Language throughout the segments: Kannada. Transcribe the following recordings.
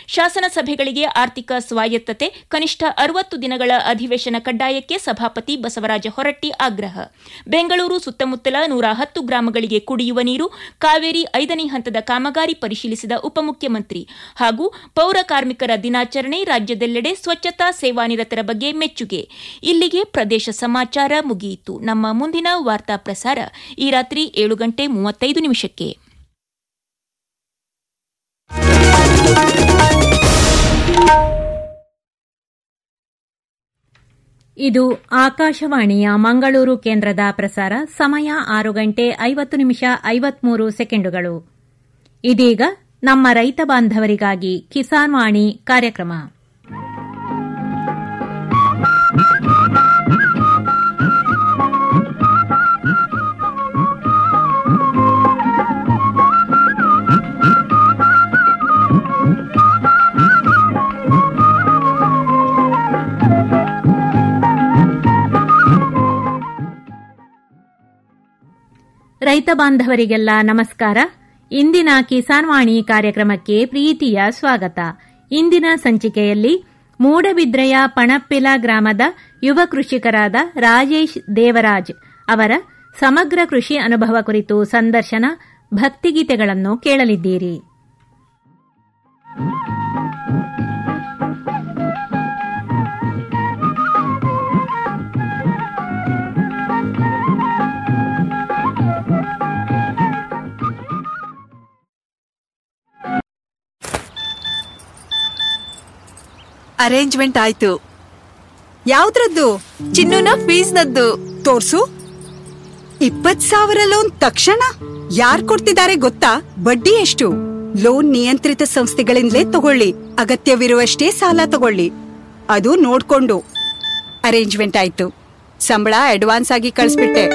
ಶಾಸನ ಸಭೆಗಳಿಗೆ ಆರ್ಥಿಕ ಸ್ವಾಯತ್ತತೆ ಕನಿಷ್ಠ ಅರವತ್ತು ದಿನಗಳ ಅಧಿವೇಶನ ಕಡ್ಡಾಯಕ್ಕೆ ಸಭಾಪತಿ ಬಸವರಾಜ ಹೊರಟ್ಟಿ ಆಗ್ರಹ ಬೆಂಗಳೂರು ಸುತ್ತಮುತ್ತಲ ನೂರ ಹತ್ತು ಗ್ರಾಮಗಳಿಗೆ ಕುಡಿಯುವ ನೀರು ಕಾವೇರಿ ಐದನೇ ಹಂತದ ಕಾಮಗಾರಿ ಪರಿಶೀಲಿಸಿದ ಉಪಮುಖ್ಯಮಂತ್ರಿ ಹಾಗೂ ಪೌರ ಕಾರ್ಮಿಕರ ದಿನಾಚರಣೆ ರಾಜ್ಯದೆಲ್ಲೆಡೆ ಸ್ವಚ್ಛತಾ ಸೇವಾನಿರತರ ಬಗ್ಗೆ ಮೆಚ್ಚುಗೆ ಇಲ್ಲಿಗೆ ಪ್ರದೇಶ ಸಮಾಚಾರ ಮುಗಿಯಿತು ನಮ್ಮ ಮುಂದಿನ ವಾರ್ತಾ ಪ್ರಸಾರ ಈ ರಾತ್ರಿ ಏಳು ಗಂಟೆ ಮೂವತ್ತೈದು ನಿಮಿಷಕ್ಕೆ ಇದು ಆಕಾಶವಾಣಿಯ ಮಂಗಳೂರು ಕೇಂದ್ರದ ಪ್ರಸಾರ ಸಮಯ ಆರು ಗಂಟೆ ಐವತ್ತು ನಿಮಿಷ ಐವತ್ಮೂರು ಸೆಕೆಂಡುಗಳು ಇದೀಗ ನಮ್ಮ ರೈತ ಬಾಂಧವರಿಗಾಗಿ ಕಿಸಾನ್ ವಾಣಿ ಕಾರ್ಯಕ್ರಮ ರೈತ ಬಾಂಧವರಿಗೆಲ್ಲ ನಮಸ್ಕಾರ ಇಂದಿನ ಕಿಸಾನ್ ವಾಣಿ ಕಾರ್ಯಕ್ರಮಕ್ಕೆ ಪ್ರೀತಿಯ ಸ್ವಾಗತ ಇಂದಿನ ಸಂಚಿಕೆಯಲ್ಲಿ ಮೂಡಬಿದ್ರೆಯ ಪಣಪ್ಪಿಲ ಗ್ರಾಮದ ಯುವ ಕೃಷಿಕರಾದ ರಾಜೇಶ್ ದೇವರಾಜ್ ಅವರ ಸಮಗ್ರ ಕೃಷಿ ಅನುಭವ ಕುರಿತು ಸಂದರ್ಶನ ಭಕ್ತಿಗೀತೆಗಳನ್ನು ಕೇಳಲಿದ್ದೀರಿ ಅರೇಂಜ್ಮೆಂಟ್ ಆಯ್ತು ಯಾವ್ದ್ರದ್ದು ಚಿನ್ನುನ ಫೀಸ್ನದ್ದು ತೋರ್ಸು ಇಪ್ಪತ್ ಸಾವಿರ ಲೋನ್ ತಕ್ಷಣ ಯಾರ್ ಕೊಡ್ತಿದ್ದಾರೆ ಗೊತ್ತಾ ಬಡ್ಡಿ ಎಷ್ಟು ಲೋನ್ ನಿಯಂತ್ರಿತ ಸಂಸ್ಥೆಗಳಿಂದಲೇ ತಗೊಳ್ಳಿ ಅಗತ್ಯವಿರುವಷ್ಟೇ ಸಾಲ ತಗೊಳ್ಳಿ ಅದು ನೋಡ್ಕೊಂಡು ಅರೇಂಜ್ಮೆಂಟ್ ಆಯ್ತು ಸಂಬಳ ಅಡ್ವಾನ್ಸ್ ಆಗಿ ಕಳಿಸ್ಬಿಟ್ಟೆ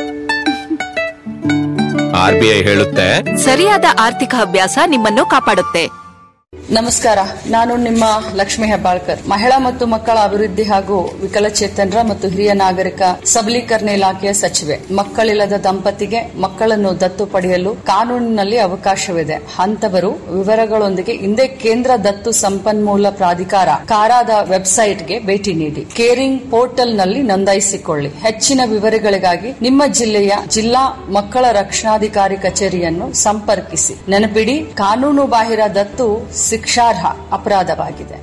ಆರ್ ಬಿ ಐ ಹೇಳುತ್ತೆ ಸರಿಯಾದ ಆರ್ಥಿಕ ಅಭ್ಯಾಸ ನಿಮ್ಮನ್ನು ಕಾಪಾಡುತ್ತೆ ನಮಸ್ಕಾರ ನಾನು ನಿಮ್ಮ ಲಕ್ಷ್ಮಿ ಹೆಬ್ಬಾಳ್ಕರ್ ಮಹಿಳಾ ಮತ್ತು ಮಕ್ಕಳ ಅಭಿವೃದ್ಧಿ ಹಾಗೂ ವಿಕಲಚೇತನರ ಮತ್ತು ಹಿರಿಯ ನಾಗರಿಕ ಸಬಲೀಕರಣ ಇಲಾಖೆಯ ಸಚಿವೆ ಮಕ್ಕಳಿಲ್ಲದ ದಂಪತಿಗೆ ಮಕ್ಕಳನ್ನು ದತ್ತು ಪಡೆಯಲು ಕಾನೂನಿನಲ್ಲಿ ಅವಕಾಶವಿದೆ ಹಂತವರು ವಿವರಗಳೊಂದಿಗೆ ಹಿಂದೆ ಕೇಂದ್ರ ದತ್ತು ಸಂಪನ್ಮೂಲ ಪ್ರಾಧಿಕಾರ ಕಾರಾದ ವೆಬ್ಸೈಟ್ಗೆ ಭೇಟಿ ನೀಡಿ ಕೇರಿಂಗ್ ಪೋರ್ಟಲ್ನಲ್ಲಿ ನೋಂದಾಯಿಸಿಕೊಳ್ಳಿ ಹೆಚ್ಚಿನ ವಿವರಗಳಿಗಾಗಿ ನಿಮ್ಮ ಜಿಲ್ಲೆಯ ಜಿಲ್ಲಾ ಮಕ್ಕಳ ರಕ್ಷಣಾಧಿಕಾರಿ ಕಚೇರಿಯನ್ನು ಸಂಪರ್ಕಿಸಿ ನೆನಪಿಡಿ ಕಾನೂನು ಬಾಹಿರ ದತ್ತು ಶಿಕ್ಷಾರ್ಹ ಅಪರಾಧವಾಗಿದೆ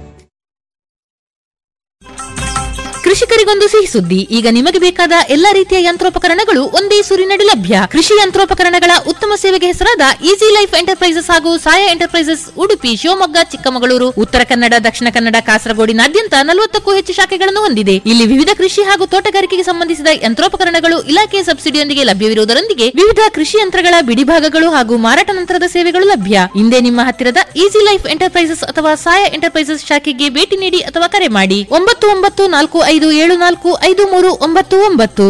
ಕೃಷಿಕರಿಗೊಂದು ಸಿಹಿ ಸುದ್ದಿ ಈಗ ನಿಮಗೆ ಬೇಕಾದ ಎಲ್ಲಾ ರೀತಿಯ ಯಂತ್ರೋಪಕರಣಗಳು ಒಂದೇ ಸೂರಿನಡಿ ಲಭ್ಯ ಕೃಷಿ ಯಂತ್ರೋಪಕರಣಗಳ ಉತ್ತಮ ಸೇವೆಗೆ ಹೆಸರಾದ ಈಸಿ ಲೈಫ್ ಎಂಟರ್ಪ್ರೈಸಸ್ ಹಾಗೂ ಸಾಯ ಎಂಟರ್ಪ್ರೈಸಸ್ ಉಡುಪಿ ಶಿವಮೊಗ್ಗ ಚಿಕ್ಕಮಗಳೂರು ಉತ್ತರ ಕನ್ನಡ ದಕ್ಷಿಣ ಕನ್ನಡ ಕಾಸರಗೋಡಿನಾದ್ಯಂತ ನಲವತ್ತಕ್ಕೂ ಹೆಚ್ಚು ಶಾಖೆಗಳನ್ನು ಹೊಂದಿದೆ ಇಲ್ಲಿ ವಿವಿಧ ಕೃಷಿ ಹಾಗೂ ತೋಟಗಾರಿಕೆಗೆ ಸಂಬಂಧಿಸಿದ ಯಂತ್ರೋಪಕರಣಗಳು ಇಲಾಖೆಯ ಸಬ್ಸಿಡಿಯೊಂದಿಗೆ ಲಭ್ಯವಿರುವುದರೊಂದಿಗೆ ವಿವಿಧ ಕೃಷಿ ಯಂತ್ರಗಳ ಬಿಡಿಭಾಗಗಳು ಹಾಗೂ ಮಾರಾಟ ನಂತರದ ಸೇವೆಗಳು ಲಭ್ಯ ಹಿಂದೆ ನಿಮ್ಮ ಹತ್ತಿರದ ಈಸಿ ಲೈಫ್ ಎಂಟರ್ಪ್ರೈಸಸ್ ಅಥವಾ ಸಾಯ ಎಂಟರ್ಪ್ರೈಸಸ್ ಶಾಖೆಗೆ ಭೇಟಿ ನೀಡಿ ಅಥವಾ ಕರೆ ಮಾಡಿ ಒಂಬತ್ತು ಒಂಬತ್ತು ನಾಲ್ಕು ಐದು ಏಳು ನಾಲ್ಕು ಐದು ಮೂರು ಒಂಬತ್ತು ಒಂಬತ್ತು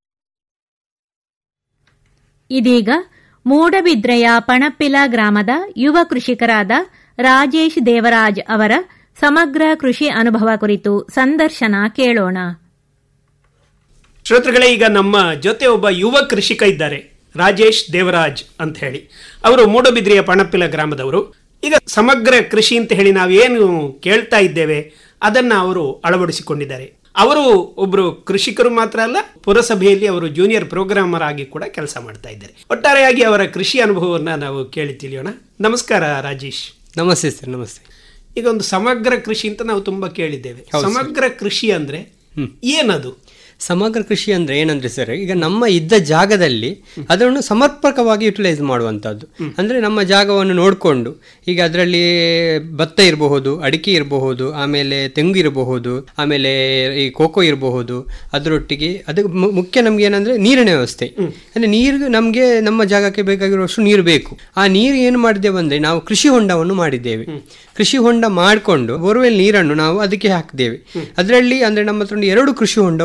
ಇದೀಗ ಮೂಡಬಿದ್ರೆಯ ಪಣಪ್ಪಿಲ ಗ್ರಾಮದ ಯುವ ಕೃಷಿಕರಾದ ರಾಜೇಶ್ ದೇವರಾಜ್ ಅವರ ಸಮಗ್ರ ಕೃಷಿ ಅನುಭವ ಕುರಿತು ಸಂದರ್ಶನ ಕೇಳೋಣ ಶ್ರೋತೃಗಳೇ ಈಗ ನಮ್ಮ ಜೊತೆ ಒಬ್ಬ ಯುವ ಕೃಷಿಕ ಇದ್ದಾರೆ ರಾಜೇಶ್ ದೇವರಾಜ್ ಅಂತ ಹೇಳಿ ಅವರು ಮೂಡಬಿದ್ರಿಯ ಪಣಪಿಲ ಗ್ರಾಮದವರು ಈಗ ಸಮಗ್ರ ಕೃಷಿ ಅಂತ ಹೇಳಿ ನಾವೇನು ಕೇಳ್ತಾ ಇದ್ದೇವೆ ಅದನ್ನ ಅವರು ಅಳವಡಿಸಿಕೊಂಡಿದ್ದಾರೆ ಅವರು ಒಬ್ಬರು ಕೃಷಿಕರು ಮಾತ್ರ ಅಲ್ಲ ಪುರಸಭೆಯಲ್ಲಿ ಅವರು ಜೂನಿಯರ್ ಪ್ರೋಗ್ರಾಮರ್ ಆಗಿ ಕೂಡ ಕೆಲಸ ಮಾಡ್ತಾ ಇದ್ದಾರೆ ಒಟ್ಟಾರೆಯಾಗಿ ಅವರ ಕೃಷಿ ಅನುಭವವನ್ನು ನಾವು ಕೇಳಿ ತಿಳಿಯೋಣ ನಮಸ್ಕಾರ ರಾಜೇಶ್ ನಮಸ್ತೆ ಸರ್ ನಮಸ್ತೆ ಈಗ ಒಂದು ಸಮಗ್ರ ಕೃಷಿ ಅಂತ ನಾವು ತುಂಬಾ ಕೇಳಿದ್ದೇವೆ ಹೌದು ಸರ್. ಸಮಗ್ರ ಕೃಷಿ ಅಂದ್ರೆ ಏನದು ಸಮಗ್ರ ಕೃಷಿ ಅಂದ್ರೆ ಏನಂದ್ರೆ ಸರ್ ಈಗ ನಮ್ಮ ಇದ್ದ ಜಾಗದಲ್ಲಿ ಅದನ್ನು ಸಮರ್ಪಕವಾಗಿ ಯುಟಿಲೈಸ್ ಮಾಡುವಂಥದ್ದು ಅಂದ್ರೆ ನಮ್ಮ ಜಾಗವನ್ನು ನೋಡಿಕೊಂಡು ಈಗ ಅದರಲ್ಲಿ ಭತ್ತ ಇರಬಹುದು ಅಡಿಕೆ ಇರಬಹುದು ಆಮೇಲೆ ತೆಂಗು ಇರಬಹುದು ಆಮೇಲೆ ಈ ಕೋಕೋ ಇರಬಹುದು ಅದರೊಟ್ಟಿಗೆ ಅದು ಮು- ಮುಖ್ಯ ನಮ್ಗೆ ಏನಂದ್ರೆ ನೀರಿನ ವ್ಯವಸ್ಥೆ ಅಂದ್ರೆ ನೀರು ನಮ್ಗೆ ನಮ್ಮ ಜಾಗಕ್ಕೆ ಬೇಕಾಗಿರುವಷ್ಟು ನೀರು ಬೇಕು ಆ ನೀರು ಏನು ಮಾಡಿದ್ದೇವೆ ಅಂದ್ರೆ ನಾವು ಕೃಷಿ ಹೊಂಡವನ್ನು ಮಾಡಿದ್ದೇವೆ ಕೃಷಿ ಹೊಂಡ ಮಾಡಿಕೊಂಡು ಬೋರ್ವೆಲ್ ನೀರನ್ನು ನಾವು ಅದಕ್ಕೆ ಹಾಕಿದ್ದೇವೆ ಅದರಲ್ಲಿ ಅಂದ್ರೆ ನಮ್ಮ ಹತ್ರ ಒಂದು ಎರಡು ಕೃಷಿ ಹೊಂಡ ಉಂಟು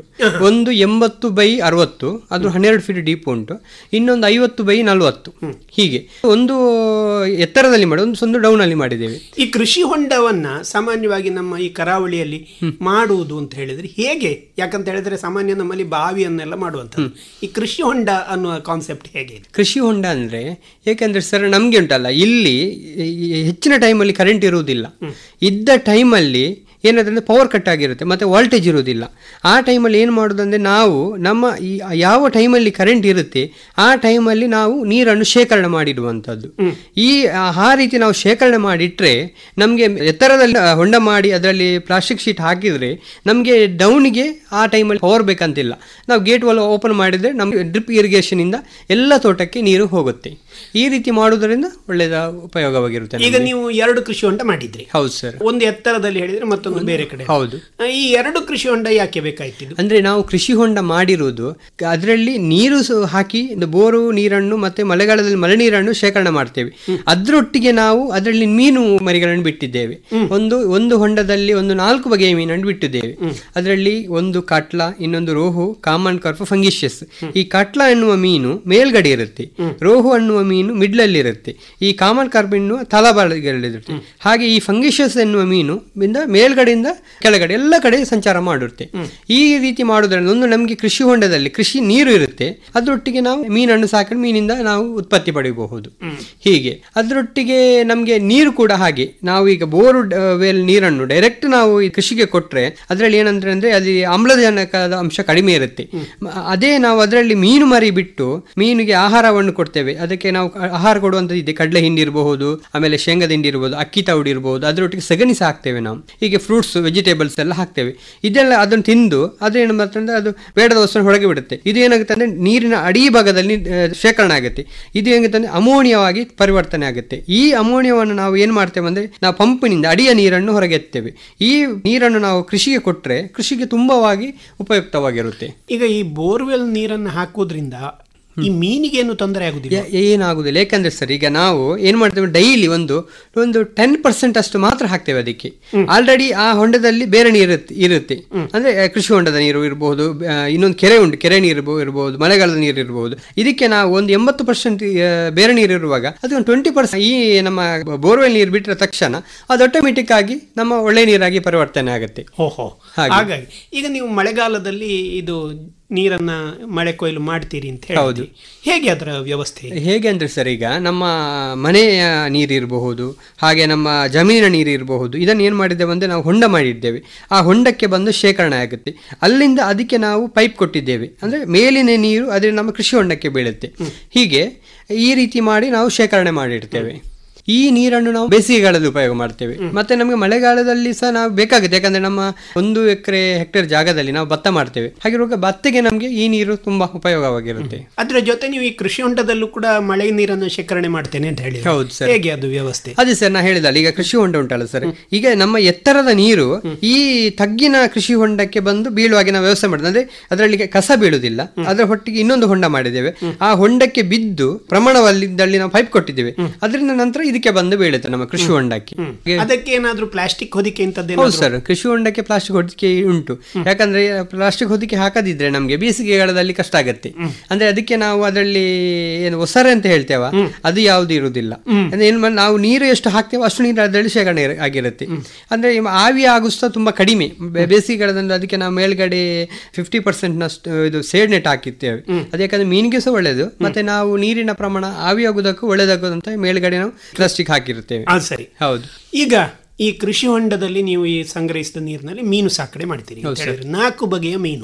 ಒಂದು ಎಂಬತ್ತು ಬೈ ಅರವತ್ತು ಅದು ಹನ್ನೆರಡು ಫೀಟ್ ಡೀಪ್ ಉಂಟು ಇನ್ನೊಂದು ಐವತ್ತು ಬೈ ನಲವತ್ತು ಹೀಗೆ ಒಂದು ಎತ್ತರದಲ್ಲಿ ಮಾಡಿ ಒಂದು ಒಂದು ಡೌನ್ ಅಲ್ಲಿ ಮಾಡಿದ್ದೇವೆ ಈ ಕೃಷಿ ಹೊಂಡವನ್ನ ಸಾಮಾನ್ಯವಾಗಿ ನಮ್ಮ ಈ ಕರಾವಳಿಯಲ್ಲಿ ಮಾಡುವುದು ಅಂತ ಹೇಳಿದ್ರೆ ಹೇಗೆ ಯಾಕಂತ ಹೇಳಿದ್ರೆ ಸಾಮಾನ್ಯ ನಮ್ಮಲ್ಲಿ ಬಾವಿಯನ್ನೆಲ್ಲ ಮಾಡುವಂಥದ್ದು ಈ ಕೃಷಿ ಹೊಂಡ ಅನ್ನುವ ಕಾನ್ಸೆಪ್ಟ್ ಹೇಗೆ ಇದೆ ಕೃಷಿ ಹೊಂಡ ಅಂದ್ರೆ ಏಕೆಂದ್ರೆ ಸರ್ ನಮ್ಗೆ ಉಂಟಲ್ಲ ಇಲ್ಲಿ ಈ ಹೆಚ್ಚಿನ ಟೈಮಲ್ಲಿ ಕರೆಂಟ್ ಇರುವುದಿಲ್ಲ ಇದ್ದ ಟೈಮಲ್ಲಿ ಏನಾದ್ರೆ ಪವರ್ ಕಟ್ ಆಗಿರುತ್ತೆ ಮತ್ತೆ ವಾಲ್ಟೇಜ್ ಇರುವುದಿಲ್ಲ ಆ ಟೈಮಲ್ಲಿ ಏನು ಮಾಡೋದಂದ್ರೆ ನಾವು ನಮ್ಮ ಈ ಯಾವ ಟೈಮಲ್ಲಿ ಕರೆಂಟ್ ಇರುತ್ತೆ ಆ ಟೈಮಲ್ಲಿ ನಾವು ನೀರನ್ನು ಶೇಖರಣೆ ಮಾಡಿಡುವಂಥದ್ದು ಈ ಆ ಆ ರೀತಿ ನಾವು ಶೇಖರಣೆ ಮಾಡಿಟ್ರೆ ನಮಗೆ ಎತ್ತರದಲ್ಲಿ ಆ, ಹೊಂಡ ಮಾಡಿ ಅದರಲ್ಲಿ ಪ್ಲಾಸ್ಟಿಕ್ ಶೀಟ್ ಹಾಕಿದ್ರೆ ನಮಗೆ ಡೌನಿಗೆ ಆ ಟೈಮಲ್ಲಿ ಪವರ್ ಬೇಕಂತಿಲ್ಲ ನಾವು ಗೇಟ್ ವಾಲ್ ಓಪನ್ ಮಾಡಿದ್ರೆ ನಮಗೆ ಡ್ರಿಪ್ ಇರಿಗೇಷನ್ ಇಂದ ಎಲ್ಲ ತೋಟಕ್ಕೆ ನೀರು ಹೋಗುತ್ತೆ ಈ ರೀತಿ ಮಾಡುವುದರಿಂದ ಒಳ್ಳೆಯದ ಉಪಯೋಗವಾಗಿರುತ್ತೆ ಈಗ ನಮ್ಗೆ. ನೀವು ಎರಡು ಕೃಷಿ ಹೊಂಡ ಮಾಡಿದ್ರಿ ಹೌದು ಸರ್ ಒಂದು ಎತ್ತರದಲ್ಲಿ ಹೇಳಿದ್ರೆ ಮತ್ತೊಂದು ಬೇರೆ ಕಡೆ ಹೌದು ಆ, ಈ ಎರಡು ಕೃಷಿ ಹೊಂಡ ಯಾಕೆ ಬೇಕಾಯ್ತಿದ್ದು ಅಂದ್ರೆ ನಾವು ಕೃಷಿ ಹೊಂಡ ಮಾಡಿರುವುದು ಅದರಲ್ಲಿ ನೀರು ಸ- ಹಾಕಿ ಇದು ಬೋರು ನೀರನ್ನು ಮತ್ತೆ ಮಳೆಗಾಲದಲ್ಲಿ ಮಳೆ ನೀರನ್ನು ಶೇಖರಣೆ ಮಾಡ್ತೇವೆ ಅದರೊಟ್ಟಿಗೆ ನಾವು ಅದರಲ್ಲಿ ಮೀನು ಮರಿಗಳನ್ನು ಬಿಟ್ಟಿದ್ದೇವೆ ಒಂದು ಒಂದು ಹೊಂಡದಲ್ಲಿ ಒಂದು ನಾಲ್ಕು ಬಗೆಯ ಮೀನನ್ನು ಬಿಟ್ಟಿದ್ದೇವೆ ಅದರಲ್ಲಿ ಒಂದು ಕಟ್ಲ ಇನ್ನೊಂದು ರೋಹು ಕಾಮನ್ ಕಾರ್ಫ್ ಫಂಗಿಷಿಯಸ್ ಈ ಕಟ್ಲ ಎನ್ನುವ ಮೀನು ಮೇಲ್ಗಡೆ ಇರುತ್ತೆ ರೋಹು ಅನ್ನುವ ಮೀನು ಮಿಡ್ಲಲ್ಲಿ ಇರುತ್ತೆ ಈ ಕಾಮನ್ ಕಾರ್ಪ್ ಎನ್ನುವ ತಲಬಾಳಗಳಿರುತ್ತೆ ಹಾಗೆ ಈ ಫಂಗಿಷಸ್ ಎನ್ನುವ ಮೀನು ಇಂದ ಮೇಲ್ಗಡೆಯಿಂದ ಕೆಳಗಡೆ ಎಲ್ಲ ಕಡೆ ಸಂಚಾರ ಮಾಡಿರುತ್ತೆ ಈ ರೀತಿ ಮಾಡೋದ್ರಿಂದ ಒಂದು ನಮಗೆ ಕೃಷಿ ಹೊಂಡದಲ್ಲಿ ಕೃಷಿ ನೀರು ಇರುತ್ತೆ ಅದರೊಟ್ಟಿಗೆ ನಾವು ಮೀನನ್ನು ಸಾಕೊಂಡು ಮೀನಿಂದ ನಾವು ಉತ್ಪತ್ತಿ ಪಡೆಯಬಹುದು ಹೀಗೆ ಅದರೊಟ್ಟಿಗೆ ನಮಗೆ ನೀರು ಕೂಡ ಹಾಗೆ ನಾವು ಈಗ ಬೋರ್ ವೆಲ್ ನೀರನ್ನು ಡೈರೆಕ್ಟ್ ನಾವು ಈ ಕೃಷಿಗೆ ಕೊಟ್ರೆ ಅದರಲ್ಲಿ ಏನಂದ್ರೆ ಅಂದ್ರೆ ಅಲ್ಲಿ ಆಮ್ಲಜನಕದ ಅಂಶ ಕಡಿಮೆ ಇರುತ್ತೆ ಮ- ಅದೇ ನಾವು ಅದರಲ್ಲಿ ಮೀನು ಮರಿ ಬಿಟ್ಟು ಮೀನಿಗೆ ಆಹಾರವನ್ನು ಕೊಡ್ತೇವೆ ಅದಕ್ಕೆ ನಾವು ಕ- ಆಹಾರ ಕೊಡುವಂಥದ್ದು ಇದೆ ಕಡಲೆ ಹಿಂಡಿ ಇರಬಹುದು ಆಮೇಲೆ ಶೇಂಗದ ಹಿಂಡಿ ಇರಬಹುದು ಅಕ್ಕಿ ತೌಡು ಇರಬಹುದು ಅದರೊಟ್ಟಿಗೆ ಸಗಣಿ ಸಹ ಹಾಕ್ತೇವೆ ನಾವು ಹೀಗೆ ಫ್ರೂಟ್ಸ್ ವೆಜಿಟೇಬಲ್ಸ್ ಎಲ್ಲ ಹಾಕ್ತೇವೆ ಇದೆಲ್ಲ ಅದನ್ನು ತಿಂದು ಅದೇನು ಬರ್ತಂದ್ರೆ ಅದು ಬೇಡದ ವಸ್ತುವನ್ನು ಹೊರಗೆ ಬಿಡುತ್ತೆ ಇದು ಏನಾಗುತ್ತೆ ಅಂದ್ರೆ ನೀರಿನ ಅಡಿ ಭಾಗದಲ್ಲಿ ಆ, ಶೇಖರಣೆ ಆಗುತ್ತೆ ಇದು ಏನಾಗುತ್ತೆ ಅಂದ್ರೆ ಅಮೋನಿಯವಾಗಿ ಪರಿವರ್ತನೆ ಆಗುತ್ತೆ ಈ ಅಮೋನಿಯವನ್ನು ನಾವು ಏನು ಮಾಡ್ತೇವೆ ಅಂದ್ರೆ ನಾವು ಪಂಪಿನಿಂದ ಅಡಿಯ ನೀರನ್ನು ಹೊರಗೆ ಎತ್ತೇವೆ ಈ ನೀರನ್ನು ನಾವು ಕೃಷಿಗೆ ಕೊಟ್ಟರೆ ಕೃಷಿಗೆ ತುಂಬವಾಗಿ ಉಪಯುಕ್ತವಾಗಿರುತ್ತೆ ಈಗ ಈ ಬೋರ್ವೆಲ್ ನೀರನ್ನು ಹಾಕುವುದರಿಂದ ಈ ಮೀನಿಗೇನು ತೊಂದರೆ ಆಗುದಿಲ್ಲ ಏ- ಏನಾಗುದಿಲ್ಲ ಯಾಕಂದ್ರೆ ಸರ್ ಈಗ ನಾವು ಏನ್ ಮಾಡ್ತೇವೆ ಡೈಲಿ ಒಂದು ಒಂದು ಟೆನ್ ಪರ್ಸೆಂಟ್ ಅಷ್ಟು ಮಾತ್ರ ಹಾಕ್ತೇವೆ ಅದಕ್ಕೆ ಆಲ್ರೆಡಿ ಆ ಹೊಂಡದಲ್ಲಿ ಬೇರೆ ನೀರು ಇರುತ್ತೆ- ಇರುತ್ತೆ ಅಂದ್ರೆ ಆ, ಕೃಷಿ ಹೊಂಡದ ನೀರು ಇರಬಹುದು ಇನ್ನೊಂದು ಕೆರೆ ಉಂಟು ಕೆರೆ ನೀರು ಇರ್ಬೋ- ಇರಬಹುದು ಮಳೆಗಾಲದ ನೀರು ಇರಬಹುದು ಇದಕ್ಕೆ ನಾವು ಒಂದು ಎಂಬತ್ತು ಪರ್ಸೆಂಟ್ ಬೇರೆ ನೀರು ಇರುವಾಗ ಅದು ಒಂದು ಟ್ವೆಂಟಿ ಪರ್ಸೆಂಟ್ ಈ ನಮ್ಮ ಬೋರ್ವೆಲ್ ನೀರು ಬಿಟ್ಟರೆ ತಕ್ಷಣ ಅದು ಆಟೋಮೆಟಿಕ್ ಆಗಿ ನಮ್ಮ ಒಳ್ಳೆ ನೀರಾಗಿ ಪರಿವರ್ತನೆ ಆಗುತ್ತೆ ಓಹೋ ಹಾಗೆ. ಹಾಗಾಗಿ ಈಗ ನೀವು ಮಳೆಗಾಲದಲ್ಲಿ ಇದು ನೀರನ್ನ ಮಳೆ ಕೊಯ್ಲು ಮಾಡ್ತೀರಿ ಅಂತ ಹೌದು. ಹೇಳಿದ್ರಿ ಹೇಗೆ ಅದರ ವ್ಯವಸ್ಥೆ ಹೇಗೆ ಅಂದ್ರೆ ಸರ್ ಈಗ ನಮ್ಮ ಮನೆಯ ನೀರು ಇರಬಹುದು ಹಾಗೆ ನಮ್ಮ ಜಮೀನಿನ ನೀರು ಇರಬಹುದು ಇದನ್ನು ಏನು ಮಾಡಿದ್ದೇವೆ ಅಂದ್ರೆ ನಾವು ಹೊಂಡ ಮಾಡಿದ್ದೇವೆ ಆ ಹೊಂಡಕ್ಕೆ ಬಂದು ಶೇಖರಣೆ ಆಗುತ್ತೆ ಅಲ್ಲಿಂದ ಅದಕ್ಕೆ ನಾವು ಪೈಪ್ ಕೊಟ್ಟಿದ್ದೇವೆ ಅಂದ್ರೆ ಮೇಲಿನ ನೀರು ಅದ್ರ ನಮ್ಮ ಕೃಷಿ ಹೊಂಡಕ್ಕೆ ಬೀಳುತ್ತೆ ಹೀಗೆ ಈ ರೀತಿ ಮಾಡಿ ನಾವು ಶೇಖರಣೆ ಮಾಡಿಡ್ತೇವೆ ಈ ನೀರನ್ನು ನಾವು ಬೇಸಿಗೆಗಾಲದಲ್ಲಿ ಉಪಯೋಗ ಮಾಡ್ತೇವೆ ಮತ್ತೆ ನಮಗೆ ಮಳೆಗಾಲದಲ್ಲಿ ಸಹ ನಾವು ಬೇಕಾಗುತ್ತೆ ಯಾಕಂದ್ರೆ ನಮ್ಮ ಒಂದು ಎಕರೆ ಹೆಕ್ಟೇರ್ ಜಾಗದಲ್ಲಿ ನಾವು ಭತ್ತ ಮಾಡ್ತೇವೆ ಹಾಗಿರುವಾಗ ಭತ್ತಕ್ಕೆ ನಮಗೆ ಈ ನೀರು ತುಂಬಾ ಉಪಯೋಗವಾಗಿರುತ್ತೆ ಅದ್ರ ಜೊತೆ ನೀವು ಈ ಕೃಷಿ ಹೊಂಡದಲ್ಲೂ ಕೂಡ ಮಳೆ ನೀರನ್ನು ಶೇಖರಣೆ ಮಾಡ್ತೇನೆ ಅಂತ ಹೇಳಿ ಹೌದು ಸರ್. ಹೇಗೆ ಅದು ವ್ಯವಸ್ಥೆ ಅದೇ ಸರ್ ನಾ ಹೇಳಿದಲ್ಲ ಈಗ ಕೃಷಿ ಹೊಂಡ ಉಂಟಲ್ಲ ಸರ್ ಈಗ ನಮ್ಮ ಎತ್ತರದ ನೀರು ಈ ತಗ್ಗಿನ ಕೃಷಿ ಹೊಂಡಕ್ಕೆ ಬಂದು ಬೀಳುವಾಗೆ ನಾವು ವ್ಯವಸ್ಥೆ ಮಾಡಿದ್ರೆ ಅಂದ್ರೆ ಅದರಲ್ಲಿ ಕಸ ಬೀಳುವುದಿಲ್ಲ ಅದರ ಹೊಟ್ಟಿಗೆ ಇನ್ನೊಂದು ಹೊಂಡ ಮಾಡಿದ್ದೇವೆ ಆ ಹೊಂಡಕ್ಕೆ ಬಿದ್ದು ಪ್ರಮಾಣವಲ್ಲಿದ್ದಲ್ಲಿ ನಾವು ಪೈಪ್ ಕೊಟ್ಟಿದ್ದೇವೆ ಅದರಿಂದ ನಂತರ ಇದಕ್ಕೆ ಬಂದು ಬೀಳುತ್ತೆ ನಮ್ಮ ಕೃಷಿ ಹೊಂಡಕ್ಕೆ ಹಾಗೆ- ಅದಕ್ಕೆ ಏನಾದ್ರೂ ಪ್ಲಾಸ್ಟಿಕ್ ಹೊದಿಕೆ ಹೌದು ಇಂಥದ್ದೇನಾದ್ರೂ ಸರ್ ಕೃಷಿ ಹೊಂಡಕ್ಕೆ ಪ್ಲಾಸ್ಟಿಕ್ ಹೊದಿಕೆ ಉಂಟು ಯಾಕಂದ್ರೆ ಪ್ಲಾಸ್ಟಿಕ್ ಹೊದಿಕೆ ಹಾಕದಿದ್ರೆ ನಮಗೆ ಬೇಸಿಗೆಗಾಲದಲ್ಲಿ ಕಷ್ಟ ಆಗತ್ತೆ ಅಂದ್ರೆ ಅದಕ್ಕೆ ನಾವು ಅದರಲ್ಲಿ ಏನು ಒಸರೆ ಅಂತ ಹೇಳ್ತೇವ ಅದು ಯಾವುದು ಇರುವುದಿಲ್ಲ ಅಂದ್ರೆ ಏನು ಮಾಡ್- ನಾವು ನೀರು ಎಷ್ಟು ಹಾಕ್ತೇವೆ ಅಷ್ಟು ನೀರು ಅದರಲ್ಲಿ ಶೇಖರಣೆ ಇರ- ಆಗಿರುತ್ತೆ ಅಂದ್ರೆ ಇವ ಆವಿ ಆಗುಸ್ತ ತುಂಬಾ ಕಡಿಮೆ ಬೆ- ಬೇಸಿಗೆಗಾಲದಲ್ಲಿ ಅದಕ್ಕೆ ನಾವು ಮೇಲ್ಗಡೆ ಫಿಫ್ಟಿ ಪರ್ಸೆಂಟ್ ನಷ್ಟು ಇದು ಸೇಡ್ ನೆಟ್ ಹಾಕಿರ್ತೇವೆ ಅದು ಯಾಕಂದ್ರೆ ಮೀನಿಗೆ ಸಹ ಒಳ್ಳೇದು ಮತ್ತೆ ನಾವು ನೀರಿನ ಪ್ರಮಾಣ ಆವಿ ಆಗುವುದಕ್ಕೂ ಒಳ್ಳೇದಾಗುದಂತ ಮೇಲ್ಗಡೆ ನಾವು ಪ್ಲಾಸ್ಟಿಕ್ ಹಾಕಿರ್ತೇವೆ ಅದು ಸರಿ ಹೌದು ಈಗ ಈ ಕೃಷಿ ಹೊಂಡದಲ್ಲಿ ನೀವು ಈ ಸಂಗ್ರಹಿಸಿದ ನೀರಿನಲ್ಲಿ ಮೀನು ಸಾಕಣೆ ಮಾಡ್ತೀರಿ ಅಂತ ಹೇಳಿದ್ರೆ ನಾಲ್ಕು ಬಗೆಯ ಮೀನು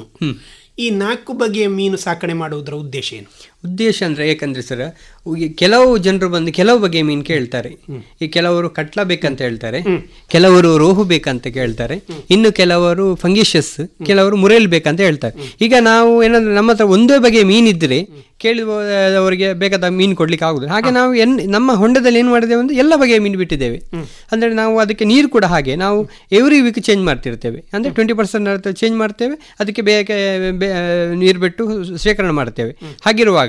ಈ ನಾಲ್ಕು ಬಗೆಯ ಮೀನು ಸಾಕಣೆ ಮಾಡುವುದರ ಉದ್ದೇಶ ಏನು ಉದ್ದೇಶ ಅಂದ್ರೆ ಯಾಕಂದ್ರೆ ಸರ್ ಈ ಕೆಲವು ಜನರು ಬಂದು ಕೆಲವು ಬಗೆಯ ಮೀನು ಕೇಳ್ತಾರೆ ಈ ಕೆಲವರು ಕಟ್ಲ ಬೇಕಂತ ಹೇಳ್ತಾರೆ ಕೆಲವರು ರೋಹು ಬೇಕಂತ ಕೇಳ್ತಾರೆ ಇನ್ನು ಕೆಲವರು ಫಂಗಿಷಸ್ ಕೆಲವರು ಮುರೇಲ್ ಬೇಕಂತ ಹೇಳ್ತಾರೆ ಈಗ ನಾವು ಏನಂದ್ರೆ ನಮ್ಮ ಹತ್ರ ಒಂದೇ ಬಗೆಯ ಮೀನಿದ್ರೆ ಕೇಳುವವರಿಗೆ ಬೇಕಾದ ಮೀನು ಕೊಡ್ಲಿಕ್ಕೆ ಆಗುದಿಲ್ಲ ಹಾಗೆ ನಾವು ಎನ್ ನಮ್ಮ ಹೊಂಡದಲ್ಲಿ ಏನು ಮಾಡಿದ್ದೇವೆ ಅಂದ್ರೆ ಎಲ್ಲ ಬಗೆಯ ಮೀನು ಬಿಟ್ಟಿದ್ದೇವೆ ಅಂದ್ರೆ ನಾವು ಅದಕ್ಕೆ ನೀರು ಕೂಡ ಹಾಗೆ ನಾವು ಎವ್ರಿ ವೀಕ್ ಚೇಂಜ್ ಮಾಡ್ತಿರ್ತೇವೆ ಅಂದ್ರೆ ಟ್ವೆಂಟಿ ಪರ್ಸೆಂಟ್ ಚೇಂಜ್ ಮಾಡ್ತೇವೆ ಅದಕ್ಕೆ ಬೇಗ ಬೇ- ನೀರು ಬಿಟ್ಟು ಶೇಖರಣೆ ಮಾಡ್ತೇವೆ ಹಾಗಿರುವಾಗ